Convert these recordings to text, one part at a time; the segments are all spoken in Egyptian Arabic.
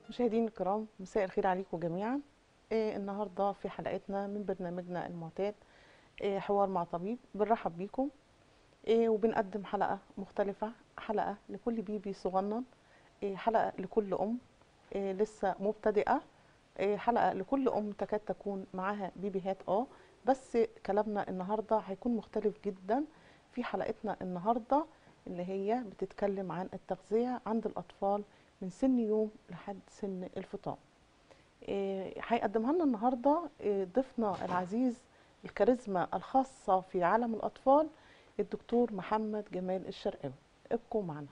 مشاهدينا الكرام مساء الخير عليكم جميعا إيه النهارده في حلقتنا من برنامجنا المعتاد إيه حوار مع طبيب بنرحب بيكم إيه وبنقدم حلقه مختلفه حلقه لكل بيبي صغنن إيه حلقه لكل ام إيه لسه مبتدئه إيه حلقه لكل ام تكاد تكون معاها بيبيهات اه بس كلامنا النهارده هيكون مختلف جدا في حلقتنا النهارده اللي هي بتتكلم عن التغذيه عند الاطفال من سن يوم لحد سن الفطام إيه، هيقدمها لنا النهارده إيه، ضيفنا العزيز الكاريزما الخاصه في عالم الاطفال الدكتور محمد جمال الشرقاوي ابقوا معنا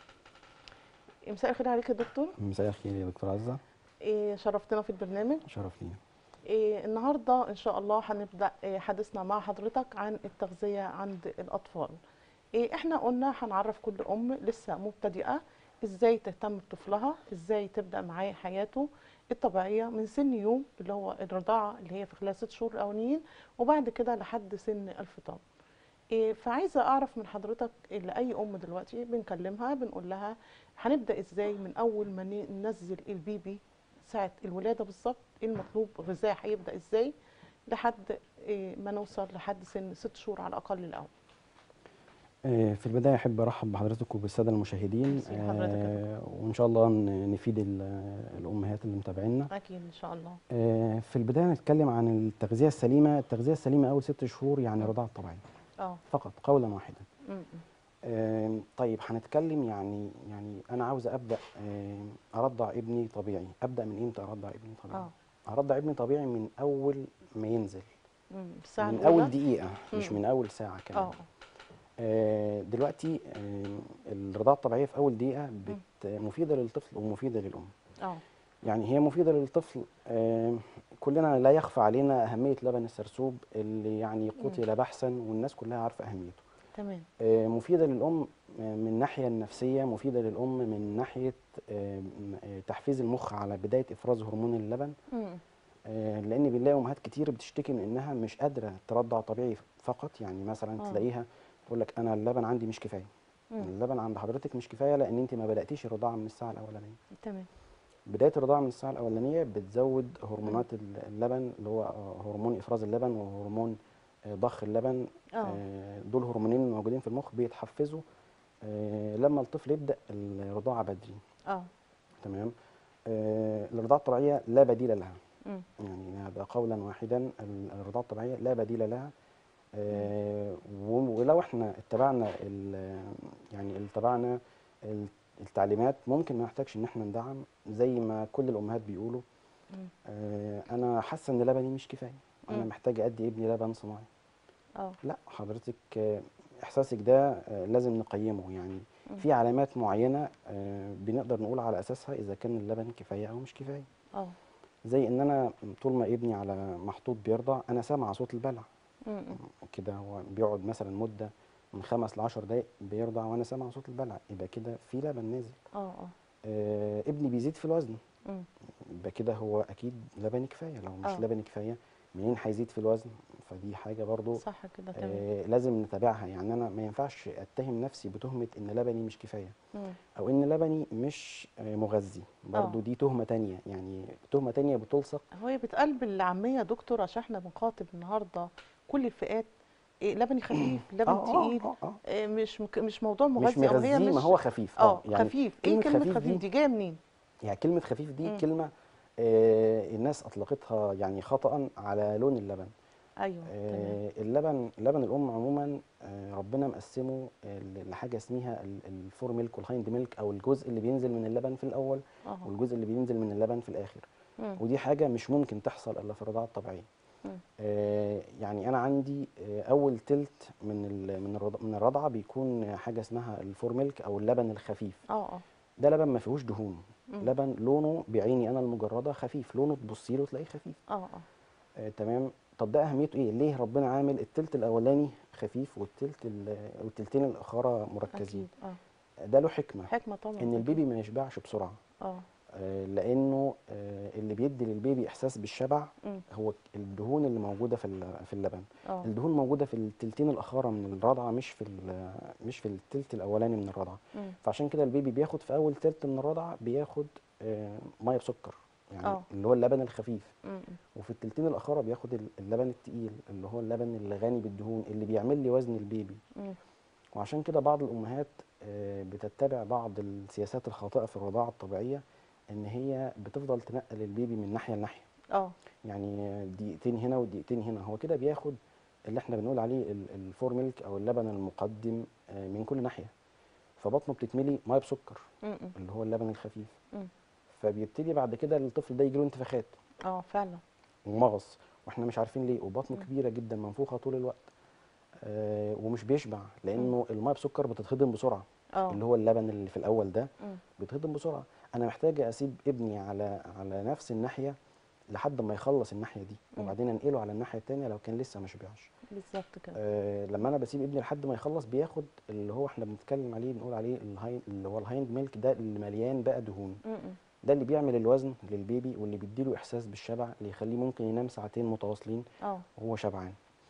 إيه، مساء الخير عليك يا دكتور مساء الخير يا دكتور عزة إيه، شرفتنا في البرنامج شرف لينا إيه، النهارده ان شاء الله هنبدا إيه، حديثنا مع حضرتك عن التغذيه عند الاطفال إيه، احنا قلنا هنعرف كل ام لسه مبتدئه ازاي تهتم بطفلها ازاي تبدا معاه حياته الطبيعيه من سن يوم اللي هو الرضاعه اللي هي في خلال ست شهور الاولانيين وبعد كده لحد سن الفطام إيه، فعايزه اعرف من حضرتك لاي ام دلوقتي بنكلمها بنقول لها هنبدا ازاي من اول ما ن- ننزل البيبي ساعه الولاده بالظبط ايه المطلوب غذاء هيبدا ازاي لحد إيه، ما نوصل لحد سن ست شهور على الاقل الاول آه، في البداية أحب أرحب بحضرتك وبالسادة المشاهدين ميرسي لحضرتك يا آه، وإن شاء الله ن- نفيد ال- الأمهات اللي متابعينا اكيد ان شاء الله آه، في البداية نتكلم عن التغذية السليمة التغذية السليمة أول ست شهور يعني الرضاعة الطبيعية اه فقط قولا واحدا م- م. آه، طيب هنتكلم يعني يعني أنا عاوز أبدأ آه، أرضع ابني طبيعي أبدأ من إمتى أرضع ابني طبيعي اه أرضع ابني طبيعي من أول ما ينزل م. الساعه من الأولى؟ أول دقيقة مش مم. من أول ساعة كمان اه آه، دلوقتي آه، الرضاعة الطبيعية في أول دقيقة بت مفيدة للطفل ومفيدة للأم اه يعني هي مفيدة للطفل آه، كلنا لا يخفى علينا أهمية لبن السرسوب اللي يعني قتل بحثا والناس كلها عارفة أهميته تمام آه، مفيدة للأم آه، من الناحية النفسية مفيدة للأم من ناحية آه، م- آه، تحفيز المخ على بداية إفراز هرمون اللبن م. آه، لان بنلاقي امهات كتير بتشتكي من انها مش قادره ترضع طبيعي فقط يعني مثلا آه. تلاقيها تقول لك انا اللبن عندي مش كفايه مم. اللبن عند حضرتك مش كفايه لان انت ما بداتيش الرضاعه من الساعه الاولانيه تمام بدايه الرضاعه من الساعه الاولانيه بتزود هرمونات ال- اللبن اللي هو آه، هرمون افراز اللبن وهرمون آه، ضخ اللبن اه آه، دول هرمونين موجودين في المخ بيتحفزوا آه، لما الطفل يبدا الرضاعه بدري اه تمام آه، الرضاعه الطبيعيه لا بديل لها م. يعني هذا قولا واحدا ال- الرضاعة الطبيعية لا بديل لها آه، و- ولو احنا اتبعنا ال- يعني اتبعنا ال- التعليمات ممكن ما نحتاجش ان احنا ندعم زي ما كل الامهات بيقولوا م. آه، انا حاسه ان لبني مش كفايه انا مم. محتاجه ادي ابني لبن صناعي اه لا حضرتك آه، احساسك ده آه، لازم نقيمه يعني مم. في علامات معينه آه، بنقدر نقول على اساسها اذا كان اللبن كفايه او مش كفايه اه زي ان انا طول ما ابني على محطوط بيرضع انا سامع صوت البلع م. م. كده هو بيقعد مثلا مده من خمس لعشر دقايق بيرضع وانا سامع صوت البلع يبقى كده في لبن نازل اه اه آه ابني بيزيد في الوزن م. يبقى كده هو اكيد لبن كفايه لو مش آه. لبن كفايه منين هيزيد في الوزن فدي حاجه برضو صح كده تمام آه لازم نتابعها يعني انا ما ينفعش اتهم نفسي بتهمه ان لبني مش كفايه م. او ان لبني مش آه مغذي برضو آه. دي تهمه تانية يعني تهمه تانية بتلصق هو بتقلب العاميه يا دكتور عشان احنا بنخاطب النهارده كل الفئات إيه لبني خفيف لبن آه، آه، تقيل آه، آه. إيه مش مك- مش موضوع مش مغذي او هي مغذي مش ما هو خفيف اه يعني خفيف ايه كلمه خفيف دي جايه منين يعني كلمة خفيف دي مم. كلمة آه الناس أطلقتها يعني خطأ على لون اللبن ايوه تمام آه اللبن لبن الأم عموما آه ربنا مقسمه آه لحاجة اسمها ال- الفور ميلك والهايند ميلك أو الجزء اللي بينزل من اللبن في الأول اه والجزء اللي بينزل من اللبن في الآخر مم. ودي حاجة مش ممكن تحصل إلا في الرضاعة الطبيعية مم. آه يعني أنا عندي آه أول تلت من ال- من الرض- من الرضعة بيكون حاجة اسمها الفور ميلك أو اللبن الخفيف اه اه ده لبن ما فيهوش دهون مم. لبن لونه بعيني انا المجرده خفيف لونه تبصي له تلاقيه خفيف اه اه آه تمام طب ده اهميته ايه ليه ربنا عامل التلت الاولاني خفيف والتلت ال- والتلتين الاخرى مركزين اكيد اه ده له حكمه حكمه طبعا ان أكيد. البيبي ما يشبعش بسرعه اه آه، لانه آه، اللي بيدي للبيبي احساس بالشبع مم. هو الدهون اللي موجوده في ال- في اللبن اه الدهون موجوده في التلتين الاخاره من الرضعه مش في ال- مش في التلت الاولاني من الرضعه مم. فعشان كده البيبي بياخد في اول تلت من الرضعه بياخد آه، ميه بسكر يعني آه. اللي هو اللبن الخفيف مم. وفي التلتين الاخاره بياخد ال- اللبن التقيل اللي هو اللبن اللي غني بالدهون اللي بيعمل لي وزن البيبي مم. وعشان كده بعض الامهات آه، بتتبع بعض السياسات الخاطئه في الرضاعه الطبيعيه ان هي بتفضل تنقل البيبي من ناحيه لناحيه اه يعني دقيقتين هنا ودقيقتين هنا هو كده بياخد اللي احنا بنقول عليه ال- الفور ميلك او اللبن المقدم آه، من كل ناحيه فبطنه بتتملي ميه بسكر مم. مم. اللي هو اللبن الخفيف مم. فبيبتدي بعد كده الطفل ده يجيله انتفاخات اه فعلا ومغص واحنا مش عارفين ليه وبطنه مم. كبيره جدا منفوخه طول الوقت آه ومش بيشبع لانه الميه بسكر بتتهضم بسرعه اه اللي هو اللبن اللي في الاول ده مم. بيتهضم بسرعه انا محتاج اسيب ابني على على نفس الناحيه لحد ما يخلص الناحيه دي مم. وبعدين انقله على الناحيه التانيه لو كان لسه ما شبعش بالظبط كده آه لما انا بسيب ابني لحد ما يخلص بياخد اللي هو احنا بنتكلم عليه بنقول عليه الهايند اللي هو الهايند ميلك ده اللي مليان بقى دهون مم. مم. ده اللي بيعمل الوزن للبيبي واللي بيديله احساس بالشبع اللي يخليه ممكن ينام ساعتين متواصلين اه وهو شبعان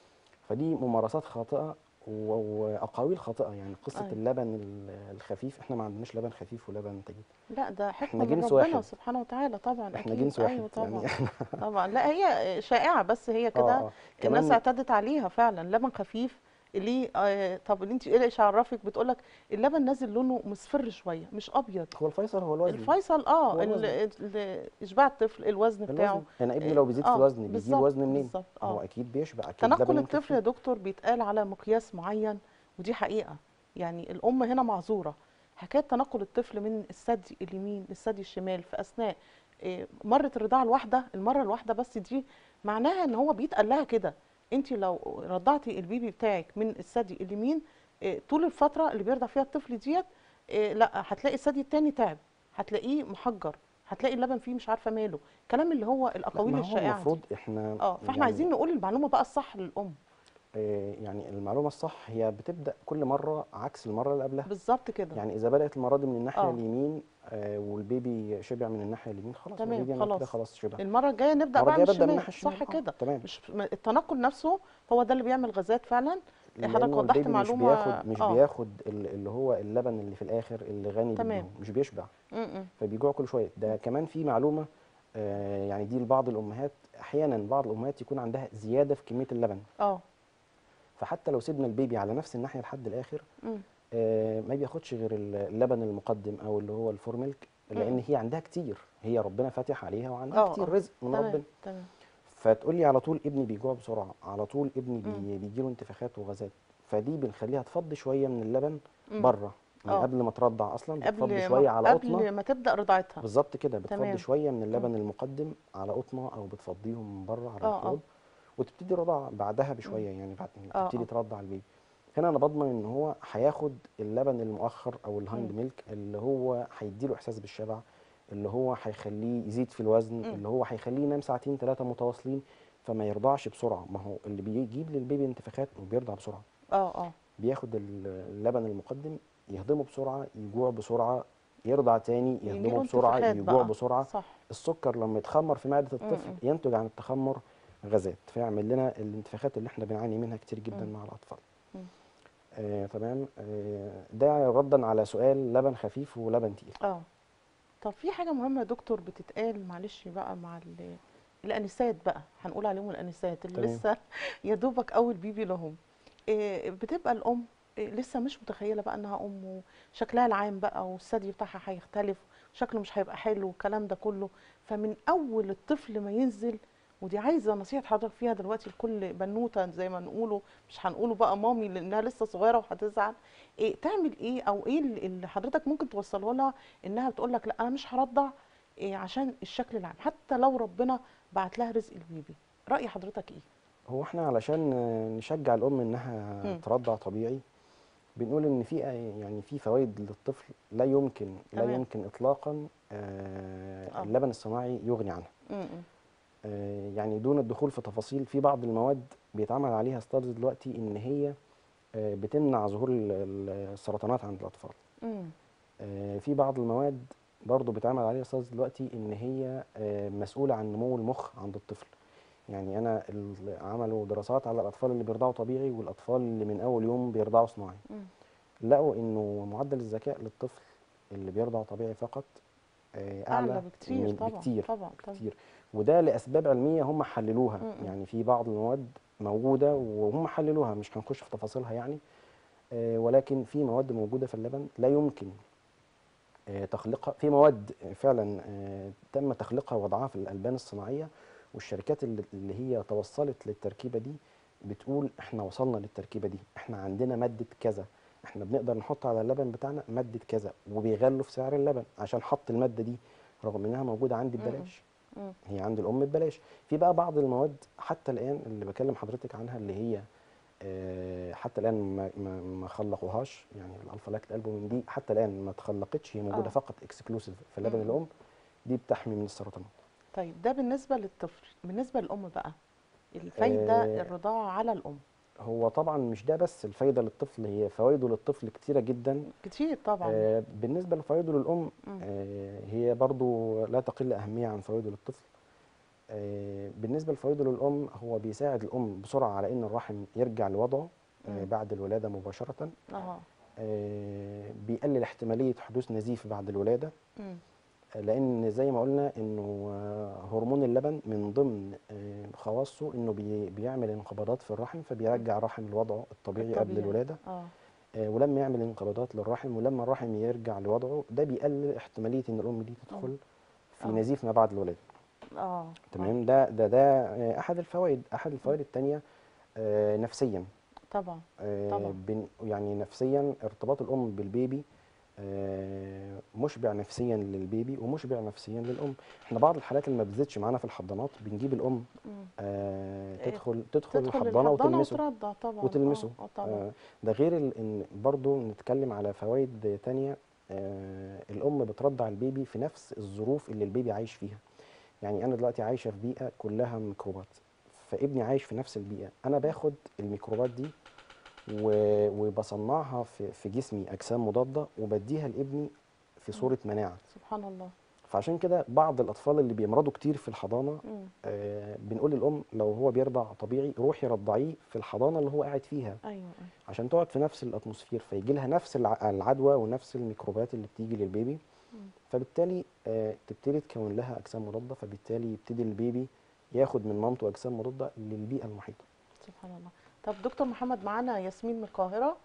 فدي ممارسات خاطئه و- واقاويل خاطئه يعني قصه أيوة. اللبن ال- الخفيف احنا ما عندناش لبن خفيف ولبن تقيل لا ده حكمة إحنا من جنس ربنا واحد. سبحانه وتعالى طبعا احنا أكيد. جنس واحد ايوه طبعا يعني طبعا لا هي شائعة بس هي اه كده اه الناس كمان اعتدت عليها فعلا لبن خفيف اللي آه طب اللي انت ايش عرفك بتقول لك اللبن نازل لونه مصفر شويه مش ابيض هو الفيصل هو الوزن الفيصل اه هو الوزن. ال- ال- اشباع الطفل الوزن بتاعه الوزن انا ابني إيه، لو بيزيد في آه، الوزن بيجيب بالظبط، وزن منين بالظبط هو اه اكيد بيشبع اكيد تنقل لبن الطفل مكفيه يا دكتور بيتقال على مقياس معين ودي حقيقة يعني الأم هنا معذورة حكاية تنقل الطفل من الثدي اليمين للثدي الشمال في أثناء إيه، مرة الرضاعة الواحدة المرة الواحدة بس دي معناها إن هو بيتقال لها كده أنت لو رضعتي البيبي بتاعك من الثدي اليمين إيه، طول الفترة اللي بيرضع فيها الطفل ديت إيه، لا هتلاقي الثدي التاني تعب هتلاقيه محجر هتلاقي اللبن فيه مش عارفة ماله الكلام اللي هو لا الأقاويل ما هو الشائعة دي المفروض احنا اه فاحنا يعني عايزين نقول المعلومة بقى الصح للأم آه، يعني المعلومه الصح هي بتبدا كل مره عكس المره اللي قبلها بالظبط كده يعني اذا بدات المره دي من الناحيه آه. اليمين آه، والبيبي شبع من الناحيه اليمين خلاص تمام، البيبي انا كده خلاص. خلاص شبع المره الجايه نبدا المره بقى من الجايه ببدا من الشمال الناحيه الشمال صح آه، كده تمام مش م- التنقل نفسه هو ده اللي بيعمل غازات فعلا حضرتك لانه وضحت البيبي مش معلومة- بياخد مش آه. بياخد ال- اللي هو اللبن اللي في الاخر اللي غني تمام. بالدهون مش بيشبع م-م. فبيجوع كل شويه ده كمان في معلومه آه، يعني دي لبعض الامهات احيانا بعض الامهات يكون عندها زياده في كميه اللبن اه فحتى لو سيبنا البيبي على نفس الناحيه لحد الاخر م. آه، ما بياخدش غير اللبن المقدم او اللي هو الفور ميلك لان مم. هي عندها كتير هي ربنا فاتح عليها وعندها آه، كتير آه. رزق من ربنا تمام تمام فتقول لي على طول ابني بيجوع بسرعه على طول ابني مم. بي بيجيله انتفاخات وغازات فدي بنخليها تفضي شويه من اللبن م. بره من آه. قبل ما ترضع اصلا بتفضي قبل شويه ما على قطنه قبل ما تبدا رضاعتها بالظبط كده بتفضي تمام. شويه من اللبن المقدم على قطنه او بتفضيهم من بره على آه، آه. الحوض وتبتدي رضاعه بعدها بشويه يعني بعد آه، تبتدي آه. ترضع البيبي هنا انا بضمن ان هو هياخد اللبن المؤخر او الهاند مم. ميلك اللي هو هيديله احساس بالشبع اللي هو هيخليه يزيد في الوزن مم. اللي هو هيخليه ينام ساعتين ثلاثه متواصلين فما يرضعش بسرعه ما هو اللي بيجيب للبيبي انتفاخات وبيرضع بسرعه اه اه بياخد ال- اللبن المقدم يهضمه بسرعه يجوع بسرعه يرضع تاني يجيله يهضمه بسرعه انتفاخات يجوع بقى. بسرعه صح السكر لما يتخمر في معده الطفل مم. ينتج عن التخمر غازات فيعمل لنا الانتفاخات اللي احنا بنعاني منها كتير جدا مم. مع الاطفال مم. آه تمام آه ده ردا على سؤال لبن خفيف ولبن تقيل اه طب في حاجه مهمه يا دكتور بتتقال معلش بقى مع ال- الانسات بقى هنقول عليهم الانسات اللي تمام. لسه يا دوبك اول بيبي لهم إيه بتبقى الام إيه لسه مش متخيله بقى انها ام وشكلها العام بقى والثدي بتاعها هيختلف شكله مش هيبقى حلو والكلام ده كله فمن اول الطفل ما ينزل ودي عايزه نصيحه حضرتك فيها دلوقتي لكل بنوته زي ما نقوله مش هنقوله بقى مامي لانها لسه صغيره وهتزعل إيه تعمل ايه او ايه اللي اللي حضرتك ممكن توصله لها انها بتقول لك لا انا مش هرضع إيه عشان الشكل العام حتى لو ربنا بعت لها رزق البيبي راي حضرتك ايه هو احنا علشان آه، نشجع الام انها مم. ترضع طبيعي بنقول ان في آه، يعني في فوائد للطفل لا يمكن لا تمام. يمكن اطلاقا آه آه. اللبن الصناعي يغني عنها م-م. آه، يعني دون الدخول في تفاصيل في بعض المواد بيتعمل عليها ستادز دلوقتي ان هي آه، بتمنع ظهور ال- ال- السرطانات عند الاطفال م. آه، في بعض المواد برضو بيتعمل عليها استاذ دلوقتي ان هي آه، مسؤوله عن نمو المخ عند الطفل يعني انا ال- عملوا دراسات على الاطفال اللي بيرضعوا طبيعي والاطفال اللي من اول يوم بيرضعوا صناعي مم. لقوا انه معدل الذكاء للطفل اللي بيرضع طبيعي فقط آه، اعلى اعلى بكتير من- طبعا بكتير طبعا طبعا كتير وده لاسباب علميه هم حللوها م-م. يعني في بعض المواد موجوده وهم حللوها مش هنخش في تفاصيلها يعني آه، ولكن في مواد موجوده في اللبن لا يمكن آه، تخليقها في مواد فعلا آه، تم تخليقها ووضعها في الالبان الصناعيه والشركات اللي اللي هي توصلت للتركيبه دي بتقول احنا وصلنا للتركيبه دي احنا عندنا ماده كذا احنا بنقدر نحط على اللبن بتاعنا ماده كذا وبيغلوا في سعر اللبن عشان حط الماده دي رغم انها موجوده عندي م-م. ببلاش مم. هي عند الام ببلاش في بقى بعض المواد حتى الان اللي بكلم حضرتك عنها اللي هي آه، حتى الان ما ما ما خلقوهاش يعني الالفا لاكت البومين دي حتى الان ما اتخلقتش هي موجوده آه. فقط اكسكلوسيف في لبن مم. الام دي بتحمي من السرطانات طيب ده بالنسبه للطفل بالنسبه للام بقى الفايده آه، الرضاعه على الام هو طبعا مش ده بس الفايده للطفل هي فوائده للطفل كتيره جدا كتير طبعا آه، بالنسبه لفوائده للام مم. آه، هي برضو لا تقل اهميه عن فوائده للطفل آه، بالنسبه لفوائده للام هو بيساعد الام بسرعه على ان الرحم يرجع لوضعه آه، مم. بعد الولاده مباشره اه آه، بيقلل احتماليه حدوث نزيف بعد الولاده مم. لان زي ما قلنا انه آه، هرمون اللبن من ضمن آه، خواصه انه بي- بيعمل انقباضات في الرحم فبيرجع الرحم لوضعه الطبيعي قبل الطبيعي. الولاده اه آه، ولما يعمل انقباضات للرحم ولما الرحم يرجع لوضعه ده بيقلل احتماليه ان الام دي تدخل في آه. نزيف ما بعد الولاده اه تمام ده ده ده آه، احد الفوائد احد الفوائد الثانيه نفسيا طبعا آه، طبعا. بن- يعني نفسيا ارتباط الام بالبيبي آه، مشبع نفسيا للبيبي ومشبع نفسيا للام احنا بعض الحالات اللي ما بتزيدش معانا في الحضانات بنجيب الام مم. آه، إيه، تدخل تدخل تدخل الحضانه الحضانه وتلمسه وترضع طبعا وتلمسه اه, آه طبعا آه، ده غير ال- ان برضو نتكلم على فوائد تانية آه، الام بترضع البيبي في نفس الظروف اللي البيبي عايش فيها يعني انا دلوقتي عايشه في بيئه كلها ميكروبات فابني عايش في نفس البيئه انا باخد الميكروبات دي و- وبصنعها في في جسمي اجسام مضاده وبديها لابني في صوره مناعه سبحان الله فعشان كده بعض الاطفال اللي بيمرضوا كتير في الحضانه مم. آه، بنقول للام لو هو بيرضع طبيعي روحي رضعيه في الحضانه اللي هو قاعد فيها ايوه ايوه عشان تقعد في نفس الاتموسفير فيجي لها نفس الع- العدوى ونفس الميكروبات اللي بتيجي للبيبي مم. فبالتالي آه، تبتدي تكون لها اجسام مضاده فبالتالي يبتدي البيبي ياخد من مامته اجسام مضاده للبيئه المحيطه سبحان الله طب دكتور محمد معانا ياسمين من القاهره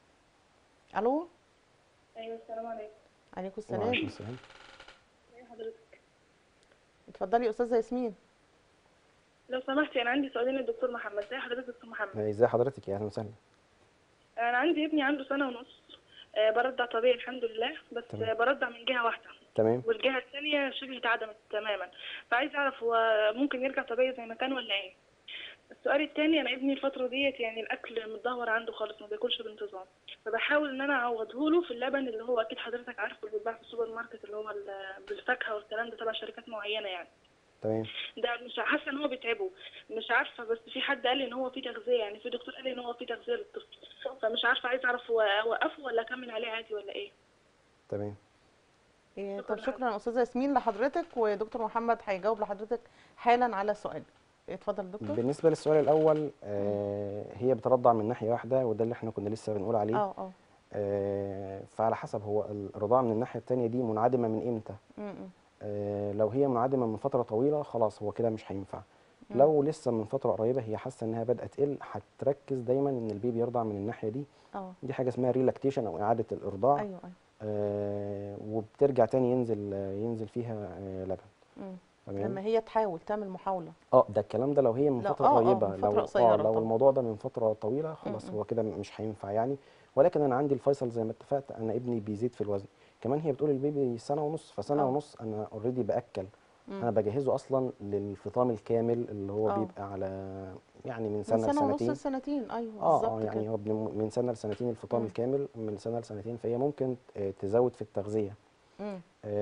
الو ايوه السلام عليكم عليكم وعليكم السلام السلام ازي حضرتك اتفضلي يا استاذه ياسمين لو سمحتي انا عندي سؤالين للدكتور محمد ازي حضرتك دكتور محمد آه، ازي حضرتك يا اهلا وسهلا انا عندي ابني عنده سنه ونص آه، برضع طبيعي الحمد لله بس تمام. آه، برضع من جهه واحده تمام والجهه الثانيه شبه اتعدمت تماما فعايز اعرف هو ممكن يرجع طبيعي زي ما كان ولا ايه السؤال الثاني انا ابني الفتره ديت يعني الاكل متدهور عنده خالص ما بياكلش بانتظام فبحاول ان انا اعوضه له في اللبن اللي هو اكيد حضرتك عارفه اللي بيتباع في السوبر ماركت اللي هو ال- بالفاكهه والكلام ده تبع شركات معينه يعني تمام ده مش حاسه ان هو بيتعبه مش عارفه بس في حد قال لي ان هو في تغذيه يعني في دكتور قال لي ان هو في تغذيه للطفل فمش عارفه عايز اعرف هو اوقفه ولا اكمل عليه عادي ولا ايه تمام إيه، شكراً طب شكرا يا استاذه ياسمين لحضرتك ودكتور محمد هيجاوب لحضرتك حالا على سؤال اتفضل دكتور بالنسبه للسؤال الاول آه، هي بترضع من ناحيه واحده وده اللي احنا كنا لسه بنقول عليه اه اه آه، فعلى حسب هو الرضاعه من الناحيه التانيه دي منعدمه من امتى م- م. آه، لو هي منعدمه من فتره طويله خلاص هو كده مش هينفع مم. لو لسه من فتره قريبه هي حاسه انها بدات تقل هتركز دايما ان البيبي يرضع من الناحيه دي اه دي حاجه اسمها ريلاكتيشن او اعاده الارضاع ايوه ايوه آه وبترجع تاني ينزل آه، ينزل فيها آه لبن مم. تمام لما هي تحاول تعمل محاوله اه ده الكلام ده لو هي من لا، فتره آه، آه، قريبه من لو فترة اه قصيرة لو طبعا. الموضوع ده من فتره طويله خلاص م-م. هو كده مش هينفع يعني ولكن انا عندي الفيصل زي ما اتفقت انا ابني بيزيد في الوزن كمان هي بتقول البيبي سنه ونص فسنه آه. ونص انا اوريدي باكل مم. انا بجهزه اصلا للفطام الكامل اللي هو آه. بيبقى على يعني من من سنه, سنه ونص لسنتين لسنتين ايوه اه بالظبط اه يعني كده هو بن- من سنه لسنتين الفطام مم. الكامل من سنه لسنتين فهي ممكن آه، تزود في التغذيه مم.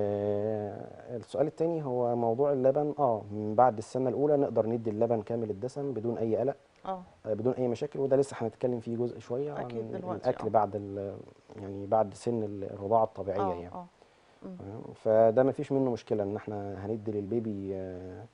آه السؤال التاني هو موضوع اللبن اه من بعد السنه الاولى نقدر ندي اللبن كامل الدسم بدون اي قلق اه آه، بدون اي مشاكل وده لسه هنتكلم فيه جزء شويه أكيد عن دلوقتي، الاكل آه. بعد ال- يعني بعد سن الرضاعه الطبيعيه اه يعني اه مم. تمام؟ فده ما فيش منه مشكله ان احنا هندي للبيبي آه،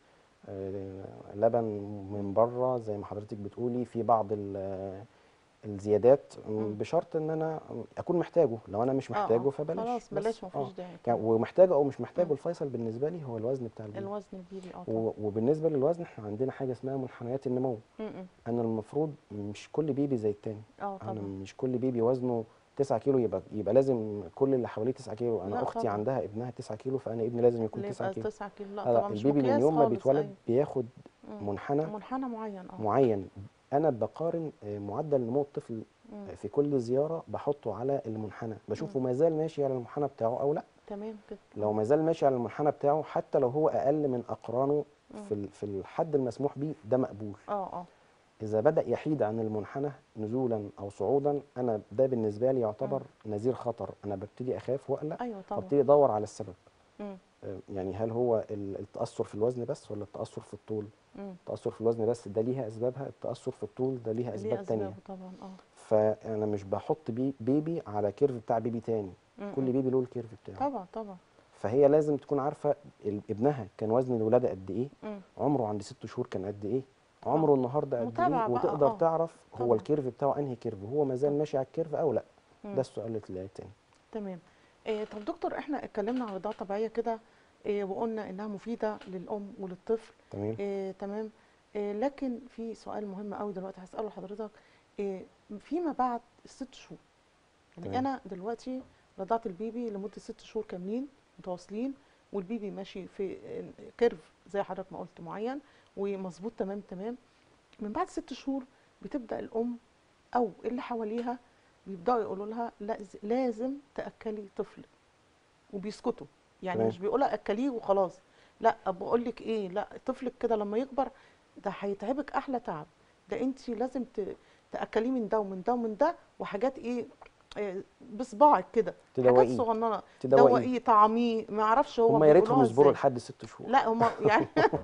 آه، لبن من بره زي ما حضرتك بتقولي في بعض ال- الزيادات مم. بشرط ان انا اكون محتاجه لو انا مش آه، آه. محتاجه فبلاش خلاص بس. بلاش مفيش آه. داعي يعني ومحتاجه او مش محتاجه مم. الفيصل بالنسبه لي هو الوزن بتاع البيبي الوزن البيبي اه طبعا و- وبالنسبه للوزن احنا عندنا حاجه اسمها منحنيات النمو م- م. انا المفروض مش كل بيبي زي التاني اه انا طبعا مش كل بيبي وزنه 9 كيلو يبقى يبقى لازم كل اللي حواليه 9 كيلو انا لا اختي طبعا. عندها ابنها 9 كيلو فانا ابني لازم يكون اللي 9 يبقى كيلو 9 كيلو لا لا لا طبعا مش البيبي من مقياس يوم ما خالص، بيتولد أيوة. بياخد مم. منحنى منحنى معين اه معين انا بقارن آه، معدل نمو الطفل مم. في كل زياره بحطه على المنحنى بشوفه ما زال ماشي على المنحنى بتاعه او لا تمام كده لو ما زال ماشي على المنحنى بتاعه حتى لو هو اقل من اقرانه مم. في ال- في الحد المسموح بيه ده مقبول اه اه اذا بدا يحيد عن المنحنى نزولا او صعودا انا ده بالنسبه لي يعتبر نذير خطر انا ببتدي اخاف واقلق ايوه طبعا وابتدي ادور على السبب مم. آه، يعني هل هو ال- التاثر في الوزن بس ولا التاثر في الطول مم. التاثر في الوزن بس ده ليها اسبابها التاثر في الطول ده ليها ليه اسباب تانية اسبابه طبعا اه فانا مش بحط بي بيبي على كيرف بتاع بيبي تاني مم. كل مم. بيبي له الكيرف بتاعه طبعا طبعا فهي لازم تكون عارفه ال- ابنها كان وزن الولاده قد ايه مم. عمره عند ست شهور كان قد ايه عمره النهارده قد متابعة ايه بقى، وتقدر آه. تعرف هو طبعا. الكيرف بتاعه انهي كيرف هو ما زال طبعا. ماشي على الكيرف او لا مم. ده السؤال التاني تمام إيه طب دكتور احنا اتكلمنا عن الرضاعه الطبيعيه كده إيه وقلنا انها مفيده للام وللطفل تمام إيه تمام إيه لكن في سؤال مهم قوي دلوقتي هساله لحضرتك إيه فيما بعد الست شهور يعني تمام. انا دلوقتي رضعت البيبي لمده ست شهور كاملين متواصلين والبيبي ماشي في كيرف زي حضرتك ما قلت معين ومظبوط تمام تمام من بعد ست شهور بتبدا الام او اللي حواليها بيبداوا يقولوا لها لاز- لازم تاكلي طفلك وبيسكتوا يعني تمام. مش بيقولها اكليه وخلاص لا بقول لك ايه لا طفلك كده لما يكبر ده هيتعبك احلى تعب ده انت لازم ت- تاكليه من ده ومن ده ومن ده وحاجات ايه إيه بصباعك كده حاجات تدوقيه صغننه تدوقيه دوقيه طعميه ما اعرفش هو هم يا ريتهم بيقولوها يصبروا إزاي. لحد ست شهور لا هم يعني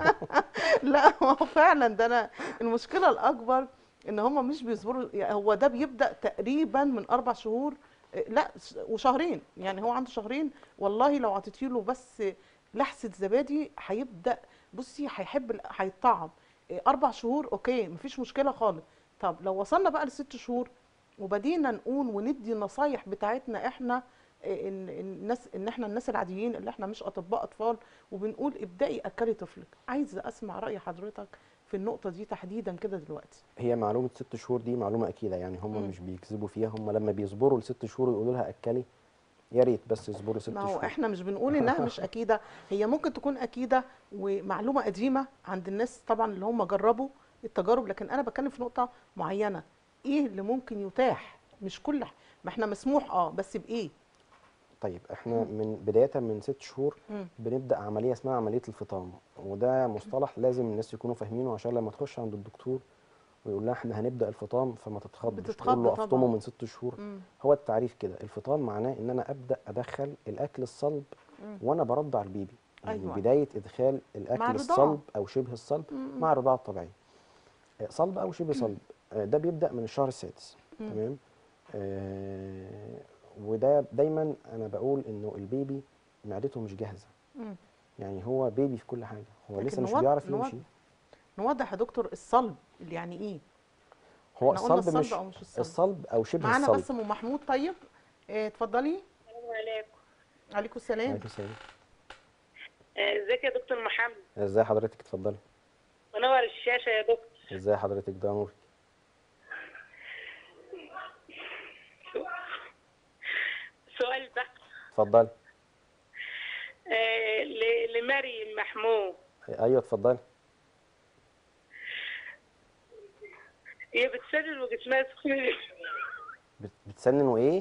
لا هو فعلا ده انا المشكله الاكبر ان هم مش بيصبروا يعني هو ده بيبدا تقريبا من اربع شهور إيه، لا ش- وشهرين يعني هو عنده شهرين والله لو عطيتي له بس لحسه زبادي هيبدا بصي هيحب ال- هيتطعم إيه، اربع شهور اوكي مفيش مشكله خالص طب لو وصلنا بقى لست شهور وبدينا نقول وندي النصايح بتاعتنا احنا إيه، ان إن الناس ان احنا الناس العاديين اللي احنا مش اطباء اطفال وبنقول ابدأي اكلي طفلك عايزه اسمع راي حضرتك في النقطه دي تحديدا كده دلوقتي هي معلومه ست شهور دي معلومه اكيده يعني هم مم. مش بيكذبوا فيها هم لما بيصبروا لست شهور يقولوا لها اكلي يا ريت بس يصبروا ست ما هو شهور احنا مش بنقول انها مش اكيده هي ممكن تكون اكيده ومعلومه قديمه عند الناس طبعا اللي هم جربوا التجارب لكن انا بتكلم في نقطه معينه ايه اللي ممكن يتاح مش كل ح- ما احنا مسموح اه بس بايه طيب احنا من بدايه من ست شهور مم. بنبدا عمليه اسمها عمليه الفطام وده مصطلح لازم الناس يكونوا فاهمينه عشان لما تخش عند الدكتور ويقول لها احنا هنبدا الفطام فما تتخضش بتتخض تقول له طبعاً. افطمه من ست شهور مم. هو التعريف كده الفطام معناه ان انا ابدا ادخل الاكل الصلب مم. وانا برضع البيبي يعني أيوة. بدايه ادخال مع الاكل الرضاعة. الصلب او شبه الصلب مم. مع الرضاعه الطبيعيه آه، صلب او شبه صلب آه، ده بيبدا من الشهر السادس مم. تمام آه وده دايما انا بقول انه البيبي معدته مش جاهزه مم. يعني هو بيبي في كل حاجه هو لكن لسه مش نوض- بيعرف نوض- يمشي نوضح يا دكتور الصلب اللي يعني ايه هو احنا قلنا الصلب الصلب مش او مش الصلب الصلب او شبه معانا الصلب بس ام محمود طيب إيه، اتفضلي السلام عليكم عليكم السلام عليكم السلام آه، ازيك يا دكتور محمد ازاي حضرتك اتفضلي منور الشاشه يا دكتور ازاي حضرتك ده نور سؤال بقى اتفضلي آه، ل- لمريم محمود ايوه اتفضلي هي بتسلل وجسمها سخن بت- بتسنن وايه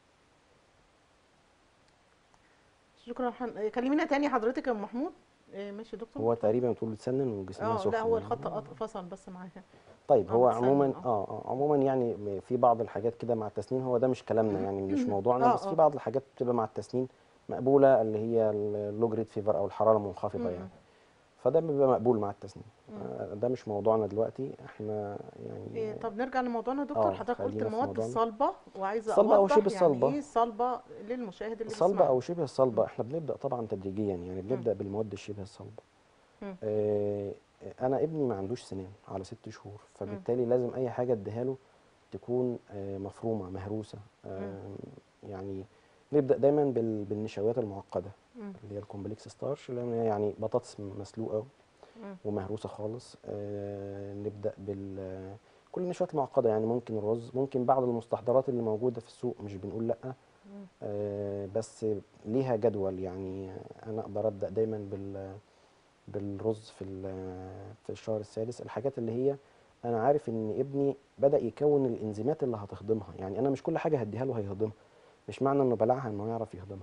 شكرا حن... كلمينا تاني حضرتك يا ام محمود إيه ماشي يا دكتور هو تقريبا بتقول بتسنن وجسمها اه سخن لا هو يعني. الخط قط- فصل بس معاها طيب آه، هو بتسنن، عموما آه. اه اه عموما يعني م- في بعض الحاجات كده مع التسنين هو ده مش كلامنا يعني مش موضوعنا آه، بس آه. في بعض الحاجات بتبقى مع التسنين مقبوله اللي هي اللو جريد فيفر او الحراره المنخفضه مم. يعني فده بيبقى مقبول مع التسنين مم. آه، ده مش موضوعنا دلوقتي احنا يعني إيه طب نرجع لموضوعنا يا دكتور آه، حضرتك قلت خلينا في المواد موضوعنا. الصلبه وعايزه الصلبة أو اوضح شبه يعني الصلبة. ايه صلبه للمشاهد اللي صلبة بيسمعنا. أو شبه الصلبة احنا بنبدأ طبعا تدريجيا يعني بنبدأ بالمواد الشبه الصلبة مم. آه، أنا ابني ما عندوش سنان على ست شهور فبالتالي لازم أي حاجة اديها له تكون آه، مفرومة مهروسة آه، يعني نبدأ دايما بال- بالنشويات المعقدة مم. اللي هي الكومبلكس ستارش اللي هي يعني بطاطس مسلوقة مم. ومهروسة خالص آه، نبدأ بال كل النشويات المعقدة يعني ممكن الرز ممكن بعض المستحضرات اللي موجودة في السوق مش بنقول لأ مم. آه، بس ليها جدول يعني انا اقدر ابدا دايما بال بالرز في ال- في الشهر السادس الحاجات اللي هي انا عارف ان ابني بدا يكون الانزيمات اللي هتهضمها يعني انا مش كل حاجه هديها له هيهضمها مش معنى انه بلعها انه يعرف يهضمها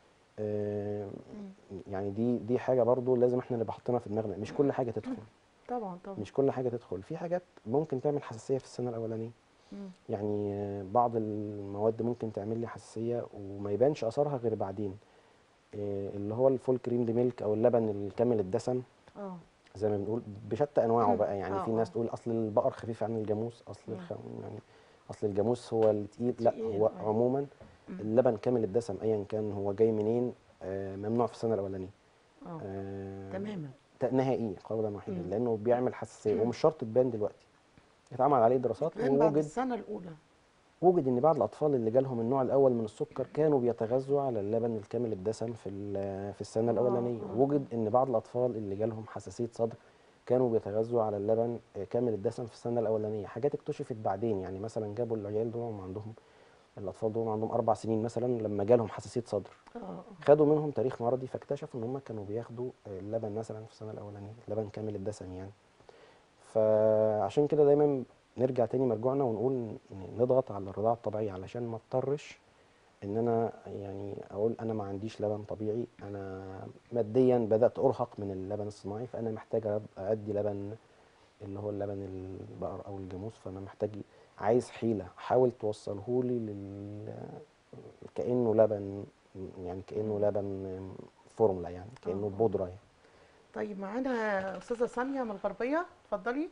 آه، يعني دي دي حاجه برضو لازم احنا نبقى حاطينها في دماغنا مش كل حاجه تدخل طبعا طبعا مش كل حاجه تدخل في حاجات ممكن تعمل حساسيه في السنه الاولانيه مم. يعني آه، بعض المواد ممكن تعمل لي حساسيه وما يبانش اثرها غير بعدين آه، اللي هو الفول كريم دي ميلك او اللبن الكامل الدسم اه زي ما بنقول بشتى انواعه مم. بقى يعني آه، في ناس آه. تقول اصل البقر خفيف عن الجاموس اصل مم. الخ... يعني اصل الجاموس هو التقيل لا تقيل، هو أيوة. عموما مم. اللبن كامل الدسم ايا كان هو جاي منين آه، ممنوع في السنه الاولانيه اه آه، تماما ت- نهائي قولا واحدا مم. لانه بيعمل حساسيه ومش شرط تبان دلوقتي اتعمل عليه دراسات كمان بعد ووجد السنه الاولى وجد ان بعض الاطفال اللي جالهم النوع الاول من السكر كانوا بيتغذوا على اللبن الكامل الدسم في ال- في السنه آه، الاولانيه آه. وجد ان بعض الاطفال اللي جالهم حساسيه صدر كانوا بيتغذوا على اللبن آه، كامل الدسم في السنه الاولانيه حاجات اكتشفت بعدين يعني مثلا جابوا العيال دول وهم عندهم الاطفال دول عندهم اربع سنين مثلا لما جالهم حساسيه صدر اه آه. خدوا منهم تاريخ مرضي فاكتشفوا ان هم كانوا بياخدوا آه، اللبن مثلا في السنه الاولانيه لبن كامل الدسم يعني فعشان كده دايما نرجع تاني مرجوعنا ونقول ن- نضغط على الرضاعه الطبيعيه علشان ما اضطرش ان انا يعني اقول انا ما عنديش لبن طبيعي انا ماديا بدات ارهق من اللبن الصناعي فانا محتاج أد- ادي لبن اللي هو اللبن البقر او الجاموس فانا محتاج عايز حيله حاول توصله لي لل كانه لبن يعني كانه لبن فورمولا يعني كانه آه. بودره يعني طيب معانا استاذه ساميه من الغربيه اتفضلي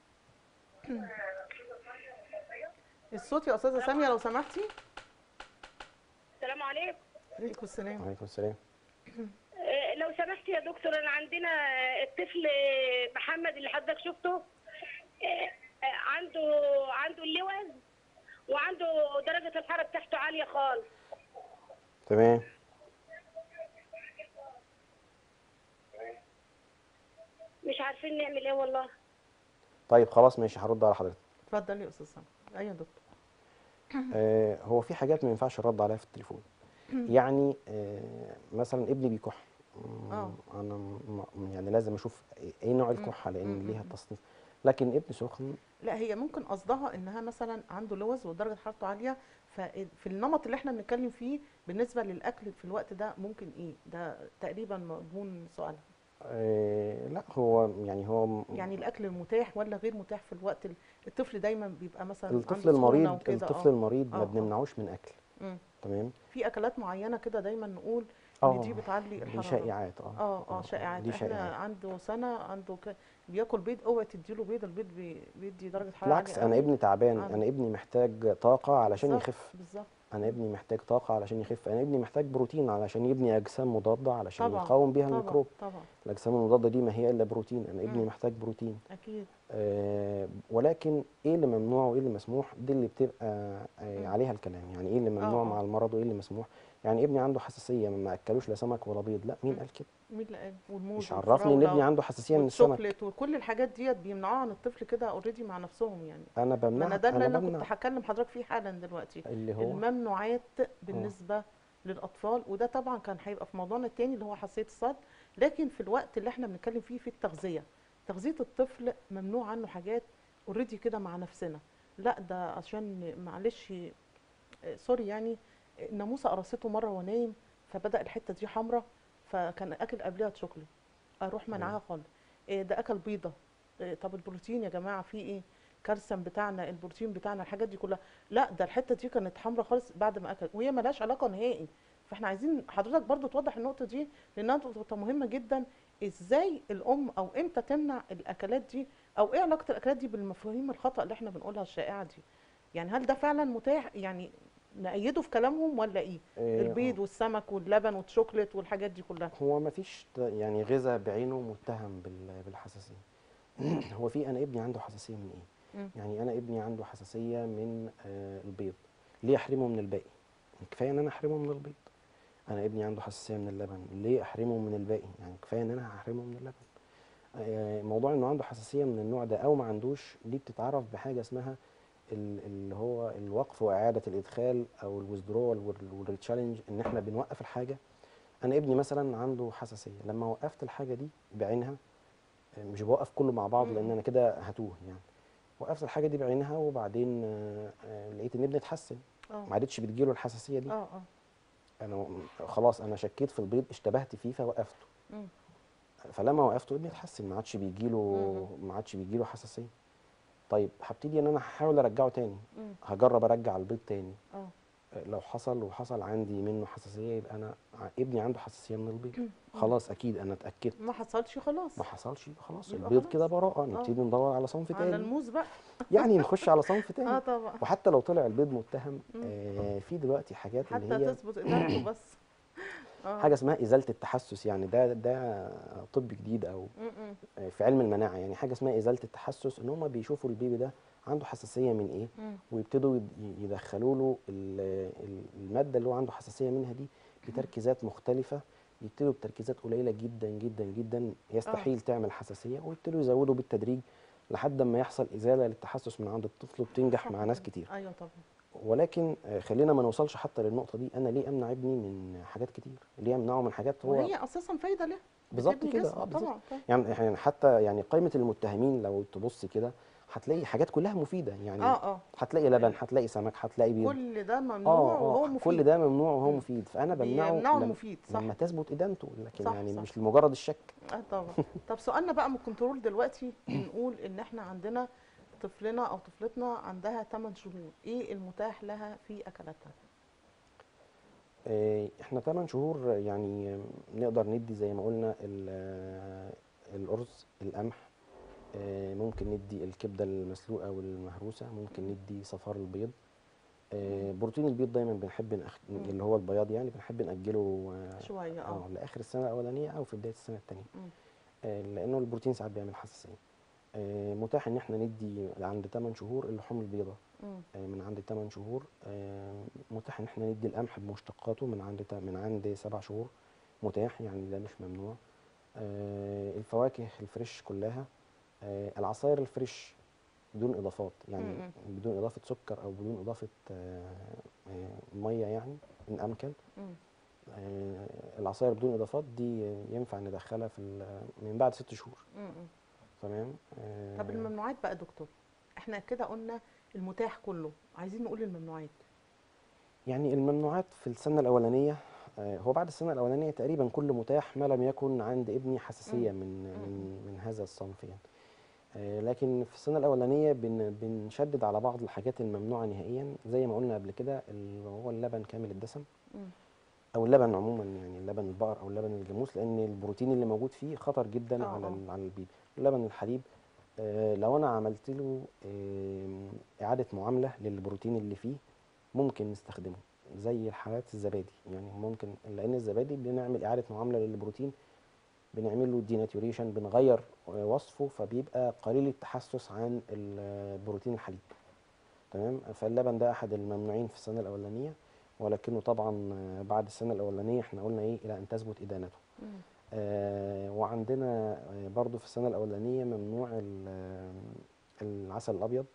الصوت يا استاذه ساميه لو سمحتي السلام عليكم عليكم السلام وعليكم السلام آه، لو سمحت يا دكتور انا عندنا الطفل محمد اللي حضرتك شفته آه، آه، عنده عنده اللوز وعنده درجة الحرارة بتاعته عالية خالص تمام مش عارفين نعمل ايه والله طيب خلاص ماشي هرد على حضرتك اتفضلي يا استاذ ساميه ايوه يا دكتور آه هو في حاجات ما ينفعش الرد عليها في التليفون يعني آه مثلا ابني بيكح مم، آه. انا م- م- يعني لازم اشوف ايه نوع الكحه لان ليها تصنيف لكن ابني سخن لا هي ممكن قصدها انها مثلا عنده لوز ودرجه حرارته عاليه ففي النمط اللي احنا بنتكلم فيه بالنسبه للاكل في الوقت ده ممكن ايه ده تقريبا مضمون سؤالها آه لا هو يعني هو م- يعني الاكل متاح ولا غير متاح في الوقت ال- الطفل دايما بيبقى مثلا الطفل عنده سخونة المريض وكده، الطفل آه. المريض آه، ما آه. بنمنعوش من اكل مم. تمام في اكلات معينه كده دايما نقول ان اه دي بتعلي دي الحراره شائعات اه اه اه شائعات دي احنا شائعات عنده سنه عنده ك... بياكل بيض اوعي تديله بيض البيض بي... بيدي درجه حراره بالعكس عالية انا قوي. ابني تعبان آه. انا ابني محتاج طاقه علشان بالظبط، يخف بالظبط انا ابني محتاج طاقه علشان يخف انا ابني محتاج بروتين علشان يبني اجسام مضاده علشان طبعا يقاوم بيها طبعا الميكروب طبعا الاجسام المضاده دي ما هي الا بروتين انا ابني مم. محتاج بروتين اكيد آه ولكن ايه اللي ممنوع وايه اللي مسموح دي اللي بتبقى آه مم. عليها الكلام يعني ايه اللي ممنوع آه. مع المرض وايه اللي مسموح يعني ابني عنده حساسيه ما اكلوش لا سمك ولا بيض لا مين مم. قال كده مين اللي قال والموز مش عرفني ان ابني عنده حساسيه من السمك والشوكليت وكل الحاجات ديت بيمنعوها عن الطفل كده اوريدي مع نفسهم يعني انا ما بمنع انا ده اللي انا انا كنت بمنع هكلم حضرتك فيه حالا دلوقتي اللي هو الممنوعات بالنسبه للاطفال وده طبعا كان هيبقى في موضوعنا التاني اللي هو حساسيه الصدر لكن في الوقت اللي احنا بنتكلم فيه في التغذيه تغذيه الطفل ممنوع عنه حاجات اوريدي كده مع نفسنا لا ده عشان معلش آه، سوري يعني آه، الناموسه قرصته مره ونايم فبدا الحته دي حمراء فكان اكل قبلها شوكليت اروح منعاها خالص آه، ده اكل بيضه آه، طب البروتين يا جماعه فيه ايه كالسيوم بتاعنا البروتين بتاعنا الحاجات دي كلها لا ده الحته دي كانت حمراء خالص بعد ما اكل وهي ملهاش علاقه نهائي فاحنا عايزين حضرتك برضو توضح النقطه دي لانها نقطه مهمه جدا ازاي الام او امتى تمنع الاكلات دي او ايه علاقه الاكلات دي بالمفاهيم الخطا اللي احنا بنقولها الشائعه دي يعني هل ده فعلا متاح يعني نأيده في كلامهم ولا ايه آه، البيض والسمك واللبن والشوكليت والحاجات دي كلها هو ما فيش يعني غذاء بعينه متهم بال- بالحساسيه هو في انا ابني عنده حساسيه من ايه مم. يعني انا ابني عنده حساسيه من آه، البيض ليه احرمه من الباقي كفايه ان انا احرمه من البيض انا ابني عنده حساسيه من اللبن ليه احرمه من الباقي يعني كفايه ان انا هحرمه من اللبن آه، موضوع انه عنده حساسيه من النوع ده او ما عندوش دي بتتعرف بحاجه اسمها ال- اللي هو الوقف واعاده الادخال او الويزدرول والتشالنج ان احنا بنوقف الحاجه انا ابني مثلا عنده حساسيه لما وقفت الحاجه دي بعينها آه، مش بوقف كله مع بعض لان مم. انا كده هتوه يعني وقفت الحاجه دي بعينها وبعدين آه، آه، لقيت ان ابني اتحسن اه ما عادتش بتجيله الحساسيه دي اه اه انا م- خلاص انا شكيت في البيض اشتبهت فيه فوقفته مم. فلما وقفته ابني اتحسن ما عادش بيجيله ما عادش بيجيله حساسيه طيب هبتدي ان انا هحاول ارجعه تاني مم. هجرب ارجع البيض تاني اه لو حصل وحصل عندي منه حساسيه يبقى انا ع- ابني عنده حساسيه من البيض خلاص اكيد انا اتاكدت ما حصلش خلاص ما حصلش يبقى خلاص يبقى البيض خلاص. كده براءه نبتدي ندور على صنف على تاني الموز بقى يعني نخش على صنف اه تاني طبعا وحتى لو طلع البيض متهم مم. آه في دلوقتي حاجات اللي حتى هي تثبت ادارته بس اه حاجه اسمها ازاله التحسس يعني ده ده طب جديد او م- م- آه، في علم المناعه يعني حاجه اسمها ازاله التحسس ان هم بيشوفوا البيبي ده عنده حساسيه من ايه م. ويبتدوا يد- يدخلوا له ال- ال- الماده اللي هو عنده حساسيه منها دي بتركيزات مختلفه يبتدوا بتركيزات قليله جدا جدا جدا يستحيل تعمل حساسيه ويبتدوا يزودوا بالتدريج لحد ما يحصل ازاله للتحسس من عند الطفل وبتنجح مع ناس كتير ايوه طبعا ولكن آه، خلينا ما نوصلش حتى للنقطه دي انا ليه امنع ابني من حاجات كتير ليه امنعه من حاجات هو وهي اساسا فايده له بالظبط بتبني كده جسمه اه بالظبط طبعا طبعا يعني يعني حتى يعني قائمه المتهمين لو تبص كده هتلاقي حاجات كلها مفيده يعني اه اه هتلاقي لبن هتلاقي سمك هتلاقي بيض كل ده ممنوع اه وهو اه مفيد كل ده ممنوع وهو مم. مفيد فانا بمنعه بيمنعوا لم- المفيد صح لما تثبت ادانته لكن صح، يعني صح. مش لمجرد الشك اه طبعا طب سؤالنا بقى من الكنترول دلوقتي بنقول ان احنا عندنا طفلنا او طفلتنا عندها 8 شهور ايه المتاح لها في اكلاتها آه، احنا 8 شهور يعني نقدر ندي زي ما قلنا ال- آه، الارز القمح آه، ممكن ندي الكبده المسلوقه والمهروسه ممكن ندي صفار البيض آه، بروتين البيض دايما بنحب نأخ... مم. اللي هو البياض يعني بنحب نأجله آه، شويه اه اه لاخر السنه الاولانيه او في بدايه السنه الثانيه مم. لانه البروتين ساعات بيعمل حساسيه آه، متاح ان احنا ندي عند 8 شهور اللحوم البيضاء مم. آه، من عند 8 شهور آه، متاح ان احنا ندي القمح بمشتقاته من عند تا- من عند 7 شهور متاح يعني ده مش ممنوع آه، الفواكه الفريش كلها آه، العصاير الفريش بدون اضافات يعني مم. بدون اضافه سكر او بدون اضافه آه، آه، ميه يعني ان امكن مم. آه، العصاير بدون اضافات دي ينفع ندخلها في ال- من بعد ست شهور مم. تمام آه، طب الممنوعات بقى يا دكتور احنا كده قلنا المتاح كله عايزين نقول الممنوعات يعني الممنوعات في السنه الاولانيه آه، هو بعد السنه الاولانيه تقريبا كل متاح ما لم يكن عند ابني حساسيه مم. من مم. من من هذا الصنف يعني آه، لكن في السنه الاولانيه بن بنشدد على بعض الحاجات الممنوعه نهائيا زي ما قلنا قبل كده اللي هو اللبن كامل الدسم مم. او اللبن عموما يعني اللبن البقر او اللبن الجاموس لان البروتين اللي موجود فيه خطر جدا آه، على آه. ال- على البيبي لبن الحليب آه، لو انا عملت له آم، اعاده معامله للبروتين اللي فيه ممكن نستخدمه زي حالات الزبادي يعني ممكن لان الزبادي بنعمل اعاده معامله للبروتين بنعمل له ديناتوريشن بنغير آه، وصفه فبيبقى قليل التحسس عن البروتين الحليب تمام فاللبن ده احد الممنوعين في السنه الاولانيه ولكنه طبعا آه، بعد السنه الاولانيه احنا قلنا ايه الى ان تثبت ادانته مم. آه وعندنا آه برضو في السنه الاولانيه ممنوع ال- آه، العسل الابيض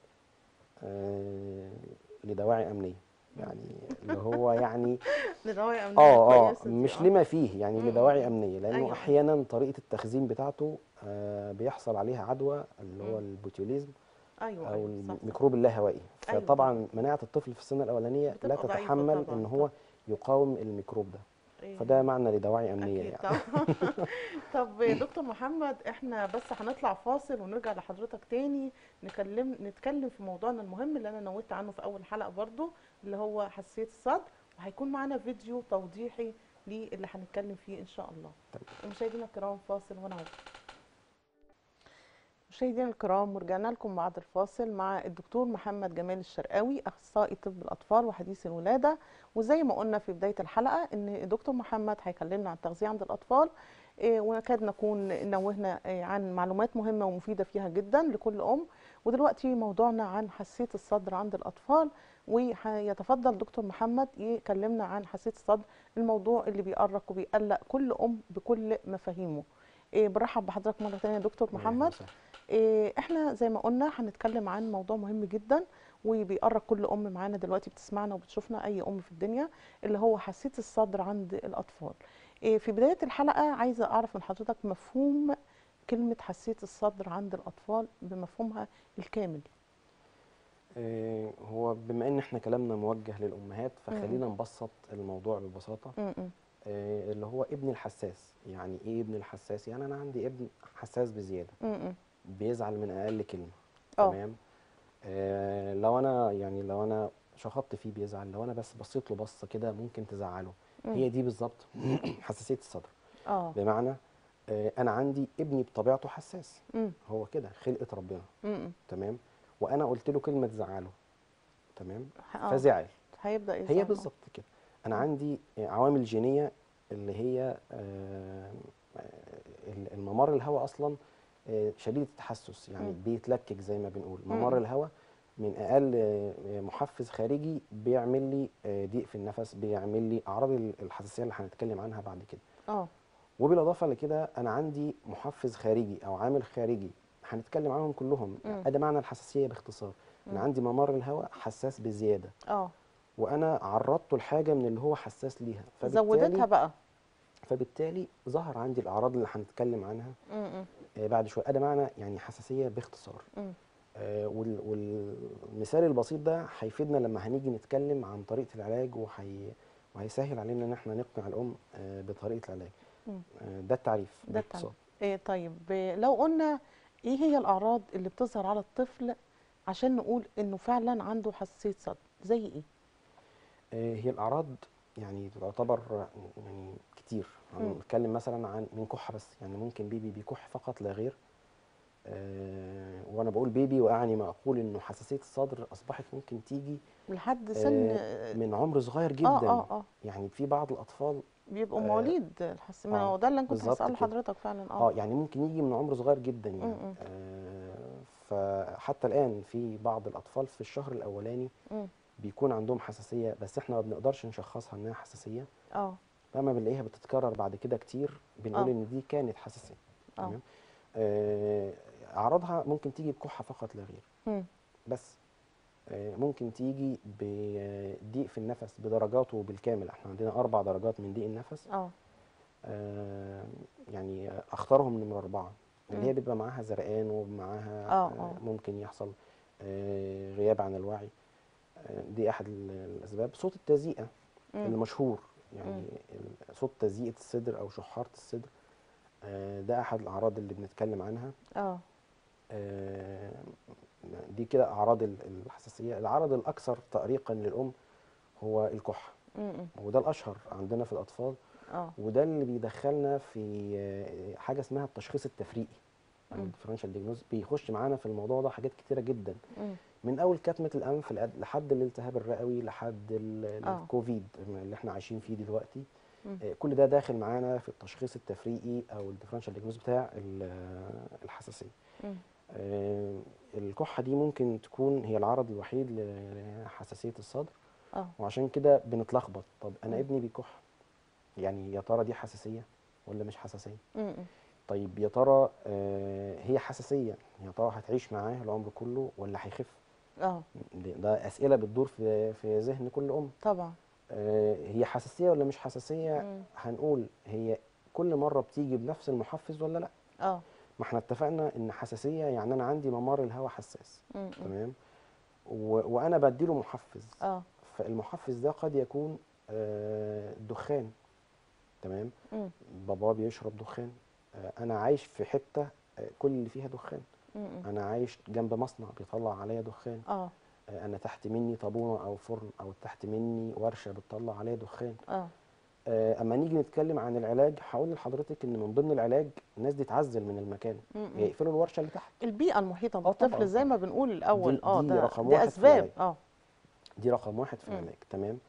آه لدواعي امنيه يعني اللي هو يعني لدواعي امنيه اه اه كويسة دي، مش آه. لما فيه يعني مم. لدواعي امنيه لانه أيوة. احيانا طريقه التخزين بتاعته آه بيحصل عليها عدوى اللي هو مم. البوتيوليزم ايوه او ايوه صح الميكروب اللاهوائي أيوة فطبعا مناعه الطفل في السنه الاولانيه لا بتبقى ضعيفة تتحمل طبعاً، ان هو طبعاً. يقاوم الميكروب ده إيه. فده معنى لدواعي امنيه أكيد يعني طبعا طب دكتور محمد احنا بس هنطلع فاصل ونرجع لحضرتك تاني نكلم نتكلم في موضوعنا المهم اللي انا نويت عنه في اول حلقة برضو اللي هو حساسية الصدر هيكون معانا فيديو توضيحي للي هنتكلم فيه ان شاء الله تمام. مشاهدينا الكرام فاصل ونعود مشاهدينا الكرام ورجعنا لكم بعد الفاصل مع الدكتور محمد جمال الشرقاوي اخصائي طب الاطفال وحديث الولاده وزي ما قلنا في بدايه الحلقه ان الدكتور محمد هيكلمنا عن التغذيه عند الاطفال إيه، ونكاد نكون نوهنا إيه، عن معلومات مهمه ومفيده فيها جدا لكل ام ودلوقتي موضوعنا عن حساسيه الصدر عند الاطفال وهيتفضل دكتور محمد يكلمنا عن حساسيه الصدر الموضوع اللي بيأرق وبيقلق كل ام بكل مفاهيمه إيه برحب بحضرتك مره ثانيه يا دكتور محمد إيه، احنا زي ما قلنا هنتكلم عن موضوع مهم جدا وبيقرب كل ام معانا دلوقتي بتسمعنا وبتشوفنا اي ام في الدنيا اللي هو حساسيه الصدر عند الاطفال إيه، في بدايه الحلقه عايزه اعرف من حضرتك مفهوم كلمه حساسيه الصدر عند الاطفال بمفهومها الكامل آه، هو بما ان احنا كلامنا موجه للامهات فخلينا نبسط الموضوع ببساطه م- م. آه، اللي هو ابن الحساس يعني ايه ابن الحساس يعني انا عندي ابن حساس بزياده م- م. بيزعل من اقل كلمه اه. تمام آه لو انا يعني لو انا شخطت فيه بيزعل لو انا بس بصيت له بصه كده ممكن تزعله مم. هي دي بالظبط حساسيه الصدر اه بمعنى آه انا عندي ابني بطبيعته حساس م- هو كده خلقه ربنا م- م. تمام وانا قلت له كلمه تزعله تمام آه. فزعل هيبدا هي يزعل. بالظبط كده انا عندي عوامل جينيه اللي هي آه، آه، الممر الهواء اصلا آه، شديد التحسس يعني مم. بيتلكك زي ما بنقول مم. ممر الهواء من اقل آه، محفز خارجي بيعمل لي آه، ضيق في النفس بيعمل لي اعراض ال- الحساسيه اللي هنتكلم عنها بعد كده اه وبالاضافه لكده انا عندي محفز خارجي او عامل خارجي هنتكلم عنهم كلهم مم. ده معنى الحساسيه باختصار انا مم. عندي ممر الهواء حساس بزياده اه وانا عرضته لحاجه من اللي هو حساس ليها زودتها بقى فبالتالي ظهر عندي الاعراض اللي هنتكلم عنها م- م. آه، بعد شويه ده معنى يعني حساسيه باختصار م. آه، وال- والمثال البسيط ده هيفيدنا لما هنيجي نتكلم عن طريقه العلاج وهي وهيسهل علينا ان احنا نقنع الام آه، بطريقه العلاج مم. آه، ده التعريف ده باختصار. التعريف. إيه طيب إيه لو قلنا ايه هي الاعراض اللي بتظهر على الطفل عشان نقول انه فعلا عنده حساسيه صدر زي ايه آه، هي الاعراض يعني تعتبر يعني كتير يعني مم. نتكلم مثلا عن من كحه بس يعني ممكن بيبي بيكح فقط لا غير آه، وانا بقول بيبي واعني ما اقول انه حساسيه الصدر اصبحت ممكن تيجي لحد سن آه، من عمر صغير جدا اه اه اه يعني في بعض الاطفال بيبقوا آه، مواليد الحس ما آه، هو ده اللي انا كنت بالظبط هسأله كده. لحضرتك فعلا اه اه يعني ممكن يجي من عمر صغير جدا يعني م-م. آه فحتى الان في بعض الاطفال في الشهر الاولاني مم. بيكون عندهم حساسيه بس احنا ما بنقدرش نشخصها انها حساسيه اه لما بنلاقيها بتتكرر بعد كده كتير بنقول آه. ان دي كانت حساسيه اه تمام آه، اعراضها ممكن تيجي بكحه فقط لا غير مم. بس آه، ممكن تيجي بضيق في النفس بدرجاته بالكامل احنا عندنا اربع درجات من ضيق النفس اه آه، يعني اختارهم نمرة أربعة اللي هي مم. بيبقى معاها زرقان ومعاها آه، آه، آه. ممكن يحصل آه، غياب عن الوعي آه، دي أحد ال- الأسباب صوت التزيئة اللي مم. مشهور يعني ال- صوت تزيئة الصدر أو شحارة الصدر آه، ده أحد الأعراض اللي بنتكلم عنها اه آه، دي كده أعراض ال- الحساسية العرض الأكثر تأريقا للأم هو الكحة مم. وده الأشهر عندنا في الأطفال اه وده اللي بيدخلنا في آه، حاجه اسمها التشخيص التفريقي يعني مم. الديفرنشال ديجنوز بيخش معانا في الموضوع ده حاجات كتيره جدا مم. من اول كتمه الانف لأد- لحد الالتهاب الرئوي لحد ال- آه. الكوفيد اللي احنا عايشين فيه دلوقتي مم. آه، كل ده داخل معانا في التشخيص التفريقي او الديفرنشال ديجنوز بتاع ال- آه، الحساسيه مم. آه، الكحه دي ممكن تكون هي العرض الوحيد لحساسيه الصدر اه وعشان كده بنتلخبط طب انا مم. ابني بيكح يعني يا ترى دي حساسيه ولا مش حساسيه مم. طيب يا ترى آه، هي حساسيه يا ترى هتعيش معاه العمر كله ولا هيخف اه ده ده اسئله بتدور في في ذهن كل ام طبعا آه، هي حساسيه ولا مش حساسيه مم. هنقول هي كل مره بتيجي بنفس المحفز ولا لا اه ما احنا اتفقنا ان حساسيه يعني انا عندي ممر الهواء حساس مم. مم. تمام و- وانا بديله محفز اه فالمحفز ده قد يكون آه، دخان تمام مم. بابا بيشرب دخان آه، انا عايش في حته آه، كل اللي فيها دخان مم. انا عايش جنب مصنع بيطلع عليا دخان اه آه، انا تحت مني طابونه او فرن او تحت مني ورشه بتطلع عليها دخان اه آه، اما نيجي نتكلم عن العلاج هقول لحضرتك ان من ضمن العلاج الناس دي تعزل من المكان م- م. يقفلوا الورشه اللي تحت البيئه المحيطه آه بالطفل طبعاً. زي ما بنقول الاول دي- اه دي ده رقم دي واحد في اسباب العلاج. اه دي رقم واحد في مم. العلاج تمام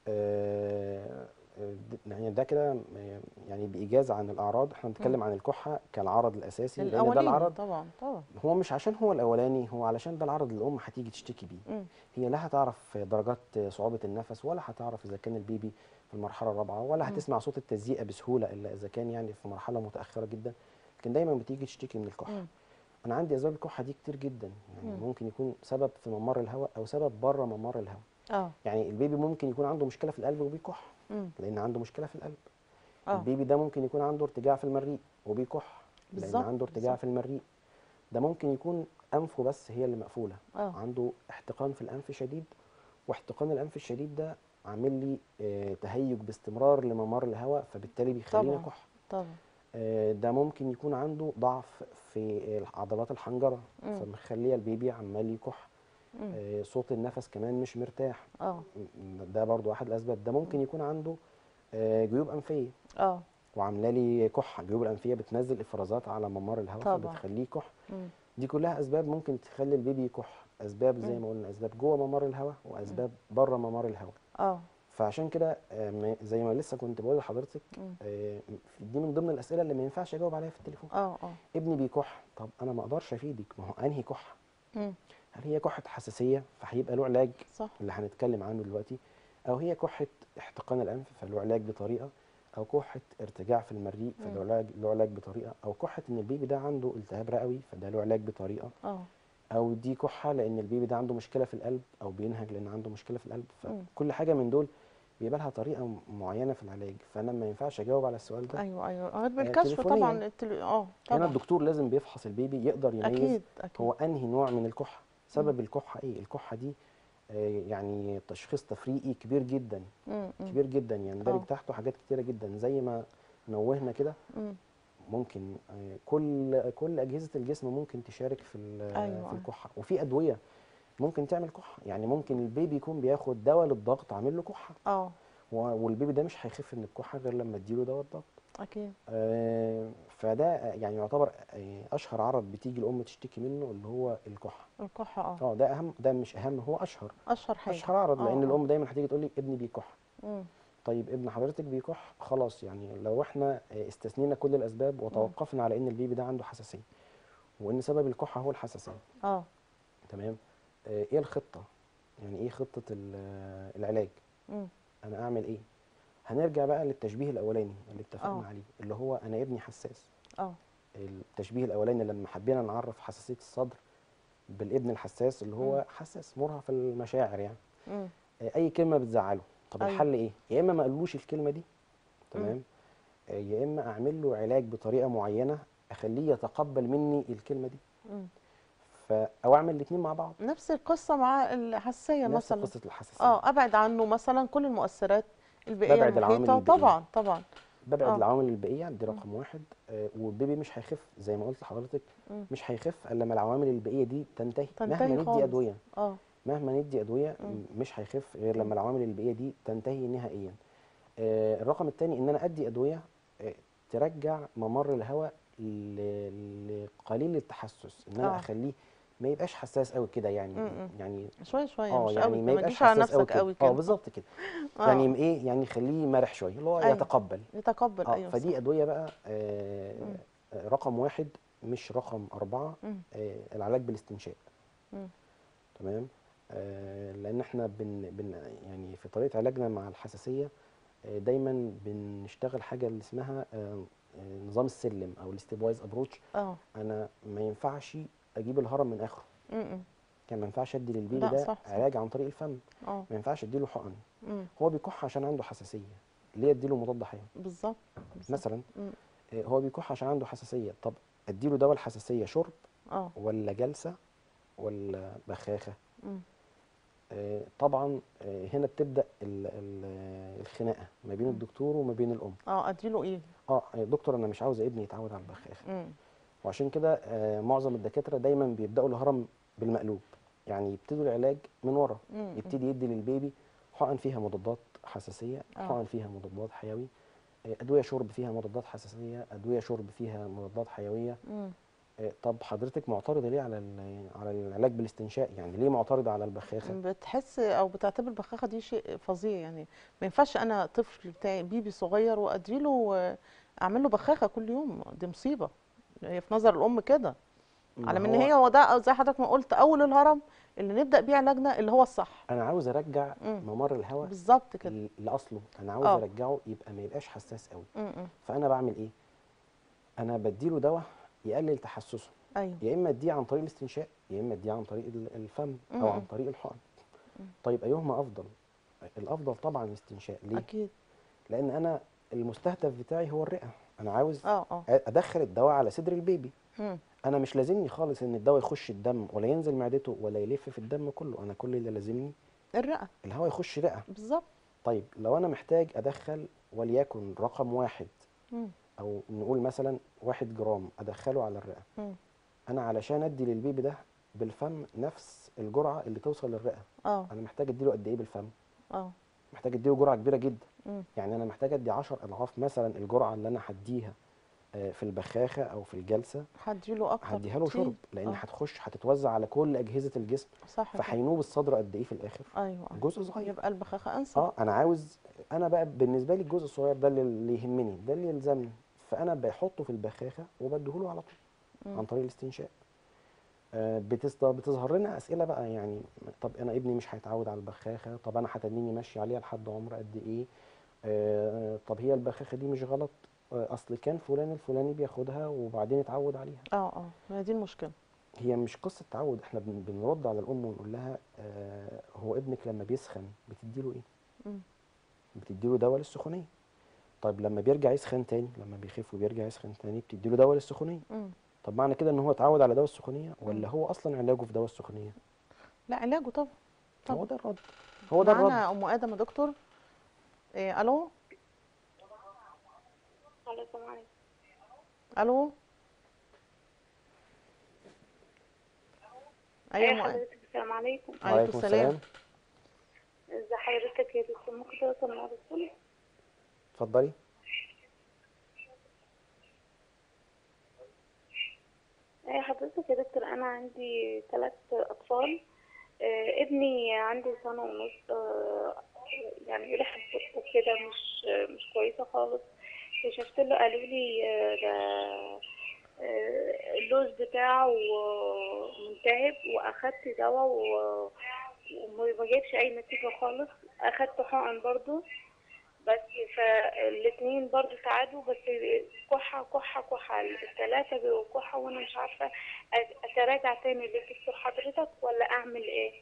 آه، آه، د- يعني ده كده آه، يعني بإيجاز عن الأعراض احنا بنتكلم عن الكحة كالعرض الأساسي لأن ده الاولاني العرض طبعا طبعا هو مش عشان هو الأولاني هو علشان ده العرض اللي الأم هتيجي تشتكي بيه مم. هي لا هتعرف درجات صعوبة النفس ولا هتعرف إذا كان البيبي في المرحلة الرابعة ولا مم. هتسمع صوت التزييق بسهولة إلا إذا كان يعني في مرحلة متأخرة جدا لكن دايما بتيجي تشتكي من الكحة مم. أنا عندي أسباب الكحة دي كتير جدا يعني مم. ممكن يكون سبب في ممر الهواء أو سبب بره ممر الهواء اه يعني البيبي ممكن يكون عنده مشكله في القلب وبيكح مم. لان عنده مشكله في القلب اه البيبي ده ممكن يكون عنده ارتجاع في المريء وبيكح لان بالظبط، عنده ارتجاع بالظبط. في المريء ده ممكن يكون انفه بس هي اللي مقفوله اه عنده احتقان في الانف شديد واحتقان الانف الشديد ده عامل لي آه تهيج باستمرار لممر الهواء فبالتالي بيخليني طبعاً. اكح طبعا آه، ده ممكن يكون عنده ضعف في عضلات الحنجره مم. فمخليه البيبي عمال يكح مم. آه، صوت النفس كمان مش مرتاح اه ده برضو احد الاسباب ده ممكن يكون عنده آه، جيوب انفيه اه وعامله لي كحه الجيوب الانفيه بتنزل افرازات على ممر الهواء طبعا. فبتخليه كح مم. دي كلها اسباب ممكن تخلي البيبي يكح اسباب زي مم. ما قلنا اسباب جوه ممر الهواء واسباب بره ممر الهواء اه فعشان كده آه، ما- زي ما لسه كنت بقول لحضرتك مم. آه، دي من ضمن الاسئله اللي ما ينفعش اجاوب عليها في التليفون اه اه ابني بيكح طب انا ما اقدرش افيدك ما هو انهي كحه مم. هل هي كحه حساسيه فهيبقى له علاج صح اللي هنتكلم عنه دلوقتي او هي كحه احتقان الانف فله علاج بطريقه او كحه ارتجاع في المريء فله علاج له علاج بطريقه او كحه ان البيبي ده عنده التهاب رئوي فده له علاج بطريقه اه او دي كحه لان البيبي ده عنده مشكله في القلب او بينهج لان عنده مشكله في القلب مم. فكل حاجه من دول بيبقى لها طريقه م- معينه في العلاج فانا ما ينفعش اجاوب على السؤال ده ايوه ايوه غير بالكشف تليفونياً. طبعا التلي... اه هنا طبعا الدكتور لازم بيفحص البيبي يقدر يميز اكيد اكيد هو انهي نوع من الكحه سبب الكحه ايه الكحه دي آه، يعني تشخيص تفريقي كبير جدا مم. مم. كبير جدا يعني دارج آه. تحته حاجات كتيره جدا زي ما نوهنا كده مم. ممكن آه، كل كل اجهزه الجسم ممكن تشارك في ال- أيوة. في الكحه وفي ادويه ممكن تعمل كحه يعني ممكن البيبي يكون بياخد دواء للضغط عامل له كحه اه و- والبيبي ده مش هيخف من الكحه غير لما اديله دواء الضغط اكيد آه، فده آه، يعني يعتبر آه، اشهر عرض بتيجي الام تشتكي منه اللي هو الكحه الكحه اه اه ده اهم ده مش اهم هو اشهر اشهر حاجه اشهر عرض آه، لان آه. الام دايما هتيجي تقول لي ابني بيكح مم. طيب ابن حضرتك بيكح خلاص يعني لو احنا آه، استثنينا كل الاسباب وتوقفنا على ان البيبي ده عنده حساسيه وان سبب الكحه هو الحساسيه اه تمام آه، ايه الخطه يعني ايه خطه ال- آه، العلاج مم. انا اعمل ايه هنرجع بقى للتشبيه الاولاني اللي اتفقنا آه. عليه اللي هو انا ابني حساس اه التشبيه الاولاني لما حبينا نعرف حساسيه الصدر بالابن الحساس اللي هو حساس مرهف المشاعر يعني مم. آه، اي كلمه بتزعله طب أيوة. الحل ايه يا اما ما قالوش الكلمه دي تمام آه، يا اما اعمل له علاج بطريقه معينه اخليه يتقبل مني الكلمه دي مم. ف او اعمل الاثنين مع بعض نفس القصه مع الحساسيه نفس مثلا قصه الحساسيه اه ابعد عنه مثلا كل المؤثرات البيئيه ببعد العوامل المحيطه البيئية. طبعا طبعا ببعد آه. العوامل البيئيه دي رقم واحد آه، والبيبي مش هيخف زي ما قلت لحضرتك مم. مش هيخف الا لما العوامل البيئيه دي تنتهي, تنتهي مهما ندي خالص. ادويه اه مهما ندي ادويه مم. م- مش هيخف غير مم. لما العوامل البيئيه دي تنتهي نهائيا آه، الرقم الثاني ان انا ادي ادويه آه، ترجع ممر الهواء ل- لقليل التحسس ان انا آه. اخليه ما يبقاش حساس قوي كده يعني مم. يعني شويه شويه اه مش يعني قوي ما يبقاش تجيش على حساس قوي نفسك كده قوي اه كده بالظبط كده آه. يعني ايه يعني خليه مرح شويه اللي هو أيوة. يتقبل يتقبل اه ايوه فدي صح. ادويه بقى آه مم. آه، رقم واحد مش رقم أربعة مم. آه العلاج بالاستنشاق مم. تمام آه لأن احنا بن بن يعني في طريقة علاجنا مع الحساسية آه دايما بنشتغل حاجة اللي اسمها آه آه، نظام السلم أو الستيب وايز ابروتش اه أنا ما ينفعش أجيب الهرم من آخره مم. كان ما ينفعش أدي للبيبي لا، ده صح، صح. علاج عن طريق الفم اه ما ينفعش أديله حقن مم. هو بيكح عشان عنده حساسية ليه أديله مضاد حيوي بالظبط بالظبط. مثلا مم. آه، هو بيكح عشان عنده حساسية طب أديله دواء الحساسية شرب اه ولا جلسة ولا بخاخة مم. آه، طبعا آه، هنا بتبدأ ال- ال- الخناقة ما بين مم. الدكتور وما بين الأم اه اديله ايه اه يا دكتور أنا مش عاوز ابني يتعود على البخاخة مم. وعشان كده آه، معظم الدكاترة دايما بيبدأوا الهرم بالمقلوب يعني يبتدوا العلاج من ورا مم. يبتدي يدي للبيبي حقن فيها مضادات حساسيه آه. حقن فيها مضادات حيوي آه، ادويه شرب فيها مضادات حساسيه ادويه شرب فيها مضادات حيويه مم. آه، طب حضرتك معترضه ليه على ال- على العلاج بالاستنشاق يعني ليه معترضه على البخاخه بتحس او بتعتبر البخاخه دي شيء فظيع يعني ما ينفعش انا طفل بتاعي بيبي صغير واديله آه، اعمل له بخاخه كل يوم دي مصيبه هي في نظر الام كده ما على من هو هي هو ده زي حضرتك ما قلت اول الهرم اللي نبدا بيه علاجنا اللي هو الصح انا عاوز ارجع مم. ممر الهواء بالظبط كده ل- لاصله انا عاوز آه. ارجعه يبقى ما يبقاش حساس قوي م- م. فانا بعمل ايه انا بديله دواء يقلل تحسسه ايوه يا اما اديه عن طريق الاستنشاق يا اما اديه عن طريق ال- الفم او مم. عن طريق الحقن طيب ايهما افضل الافضل طبعا الاستنشاق ليه اكيد لان انا المستهدف بتاعي هو الرئه انا عاوز اه اه ادخل الدواء على صدر البيبي مم. انا مش لازمني خالص ان الدواء يخش الدم ولا ينزل معدته ولا يلف في الدم كله انا كل اللي لازمني الرئه الهواء يخش رئه بالظبط طيب لو انا محتاج ادخل وليكن رقم واحد مم. او نقول مثلا واحد جرام ادخله على الرئه مم. انا علشان ادي للبيبي ده بالفم نفس الجرعه اللي توصل للرئه اه انا محتاج اديله قد ايه بالفم اه محتاج اديله جرعه كبيره جدا مم. يعني انا محتاج ادي 10 اضعاف مثلا الجرعه اللي انا هديها آه، في البخاخه او في الجلسه هديله اكتر هديها له كتير. شرب لان آه. هتخش هتتوزع على كل اجهزه الجسم صح كده. فهينوب الصدر قد ايه في الاخر ايوه آه. جزء صغير يبقى البخاخه انسب اه انا عاوز انا بقى بالنسبه لي الجزء الصغير ده اللي- اللي يهمني ده اللي يلزمني فانا بحطه في البخاخه وبديهوله على طول مم. عن طريق الاستنشاق آه، بتست- بتظهر لنا اسئله بقى يعني طب انا ابني مش هيتعود على البخاخه طب انا هتنيني ماشي عليها لحد عمر قد ايه آه، طب هي البخاخه دي مش غلط آه، اصل كان فلان الفلاني بياخدها وبعدين اتعود عليها اه اه ما دي المشكله هي مش قصه تعود احنا بن- بنرد على الام ونقول لها آه، هو ابنك لما بيسخن بتديله ايه مم. بتديله دواء للسخونيه طيب لما بيرجع يسخن تاني لما بيخف وبيرجع يسخن تاني بتديله دواء للسخونيه مم. طب معنى كده ان هو اتعود على دواء السخونيه ولا هو اصلا علاجه في دواء السخونيه لا علاجه طبعا هو طبعا ده الرد هو ده الرد معانا ام ادم يا دكتور إيه الو الو السلام عليكم الو ايوه ايوه ام ادم حضرتك السلام عليكم عليكم السلام ازي حضرتك يا دكتور ممكن توصل مع دكتور اتفضلي ايه حضرتك يا دكتور انا عندي ثلاث اطفال آه ابني عنده سنه ونص آه يعني ريحه بقه كده مش مش كويسه خالص كشفت له قالوا لي آه ده آه اللوز بتاعه منتهب واخدت دواء و- وما جابش اي نتيجه خالص اخدت حقن برضو بس فالاتنين برضو ساعدوا بس كحة كحة كحة الثلاثة بقوا كحة وانا مش عارفة أت- اتراجع تاني لدكتور حضرتك ولا اعمل ايه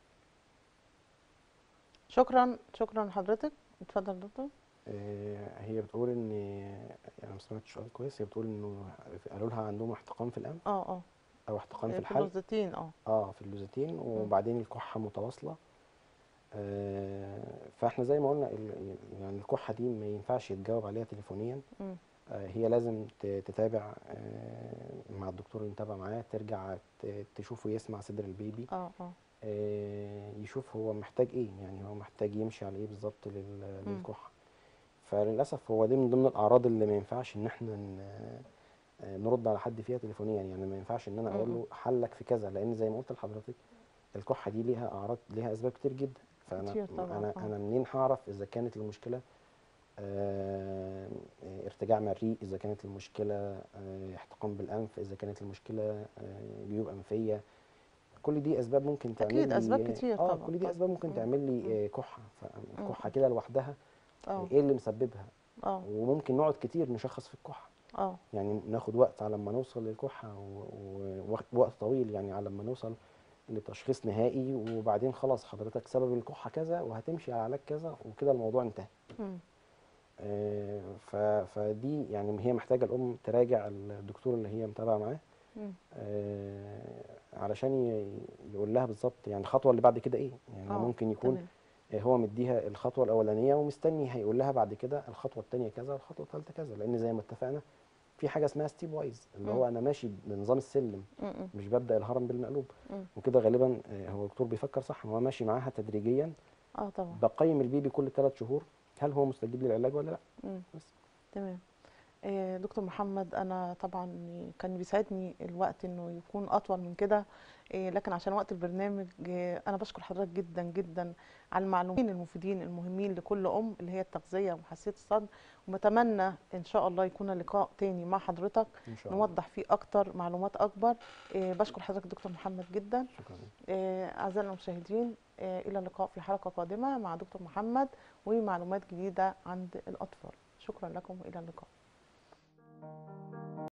شكرا شكرا لحضرتك اتفضل يا دكتور آه، هي بتقول ان انا ما سمعتش السؤال كويس هي بتقول انه قالوا لها عندهم احتقان في الانف اه اه او احتقان في في الحلق اللوزتين اه اه في اللوزتين وبعدين الكحه متواصله آه، فاحنا زي ما قلنا ال- يعني الكحه دي ما ينفعش يتجاوب عليها تليفونيا مم. آه، هي لازم ت- تتابع آه، مع الدكتور اللي متابع معاه ترجع ت- تشوفه يسمع صدر البيبي اه اه آه، يشوف هو محتاج ايه يعني هو محتاج يمشي على ايه بالظبط لل- مم. للكحه فللاسف هو دي من ضمن الاعراض اللي ما ينفعش ان احنا ن- آه، نرد على حد فيها تليفونيا يعني ما ينفعش ان انا اقول له حلك في كذا لان زي ما قلت لحضرتك الكحه دي ليها اعراض ليها اسباب كتير جدا فانا كتير طبعاً، انا آه. انا منين هعرف اذا كانت المشكله آه، آه، ارتجاع مريء اذا كانت المشكله آه، احتقان بالانف اذا كانت المشكله آه، جيوب انفيه كل دي اسباب ممكن تعمل أكيد لي أسباب كتير اه طبعاً، كل دي طبعاً. اسباب ممكن مم. تعمل لي آه، كحه فالكحه كده لوحدها اه ايه اللي مسببها اه وممكن نقعد كتير نشخص في الكحه اه يعني ناخد وقت على ما نوصل للكحه ووقت طويل يعني على ما نوصل لتشخيص نهائي وبعدين خلاص حضرتك سبب الكحه كذا وهتمشي على علاج كذا وكده الموضوع انتهى مم. آه، ف- فدي يعني هي محتاجه الام تراجع الدكتور اللي هي متابعه معاه مم. آه، علشان ي- يقول لها بالظبط يعني الخطوه اللي بعد كده ايه يعني آه، ممكن يكون تمام. آه، هو مديها الخطوه الاولانيه ومستني هيقول لها بعد كده الخطوه الثانيه كذا والخطوه الثالثه كذا لان زي ما اتفقنا في حاجه اسمها ستيب وايز اللي مم. هو انا ماشي بنظام السلم م- م- مش ببدا الهرم بالمقلوب مم. وكده غالبا آه، هو الدكتور بيفكر صح هو ماشي معاها تدريجيا اه طبعا بقيم البيبي كل ثلاث شهور هل هو مستجيب للعلاج ولا لا مم. بس تمام آه، دكتور محمد انا طبعا كان بيسعدني الوقت انه يكون اطول من كده آه، لكن عشان وقت البرنامج آه، انا بشكر حضرتك جدا جدا على المعلومين المفيدين المهمين لكل ام اللي هي التغذيه وحساسيه الصدر وبتمنى ان شاء الله يكون لقاء تاني مع حضرتك ان شاء الله نوضح فيه اكتر معلومات اكبر آه، بشكر حضرتك دكتور محمد جدا شكرا آه، أعزائنا المشاهدين آه، إلى اللقاء في حلقة قادمة مع دكتور محمد ومعلومات جديدة عند الأطفال شكرا لكم وإلى اللقاء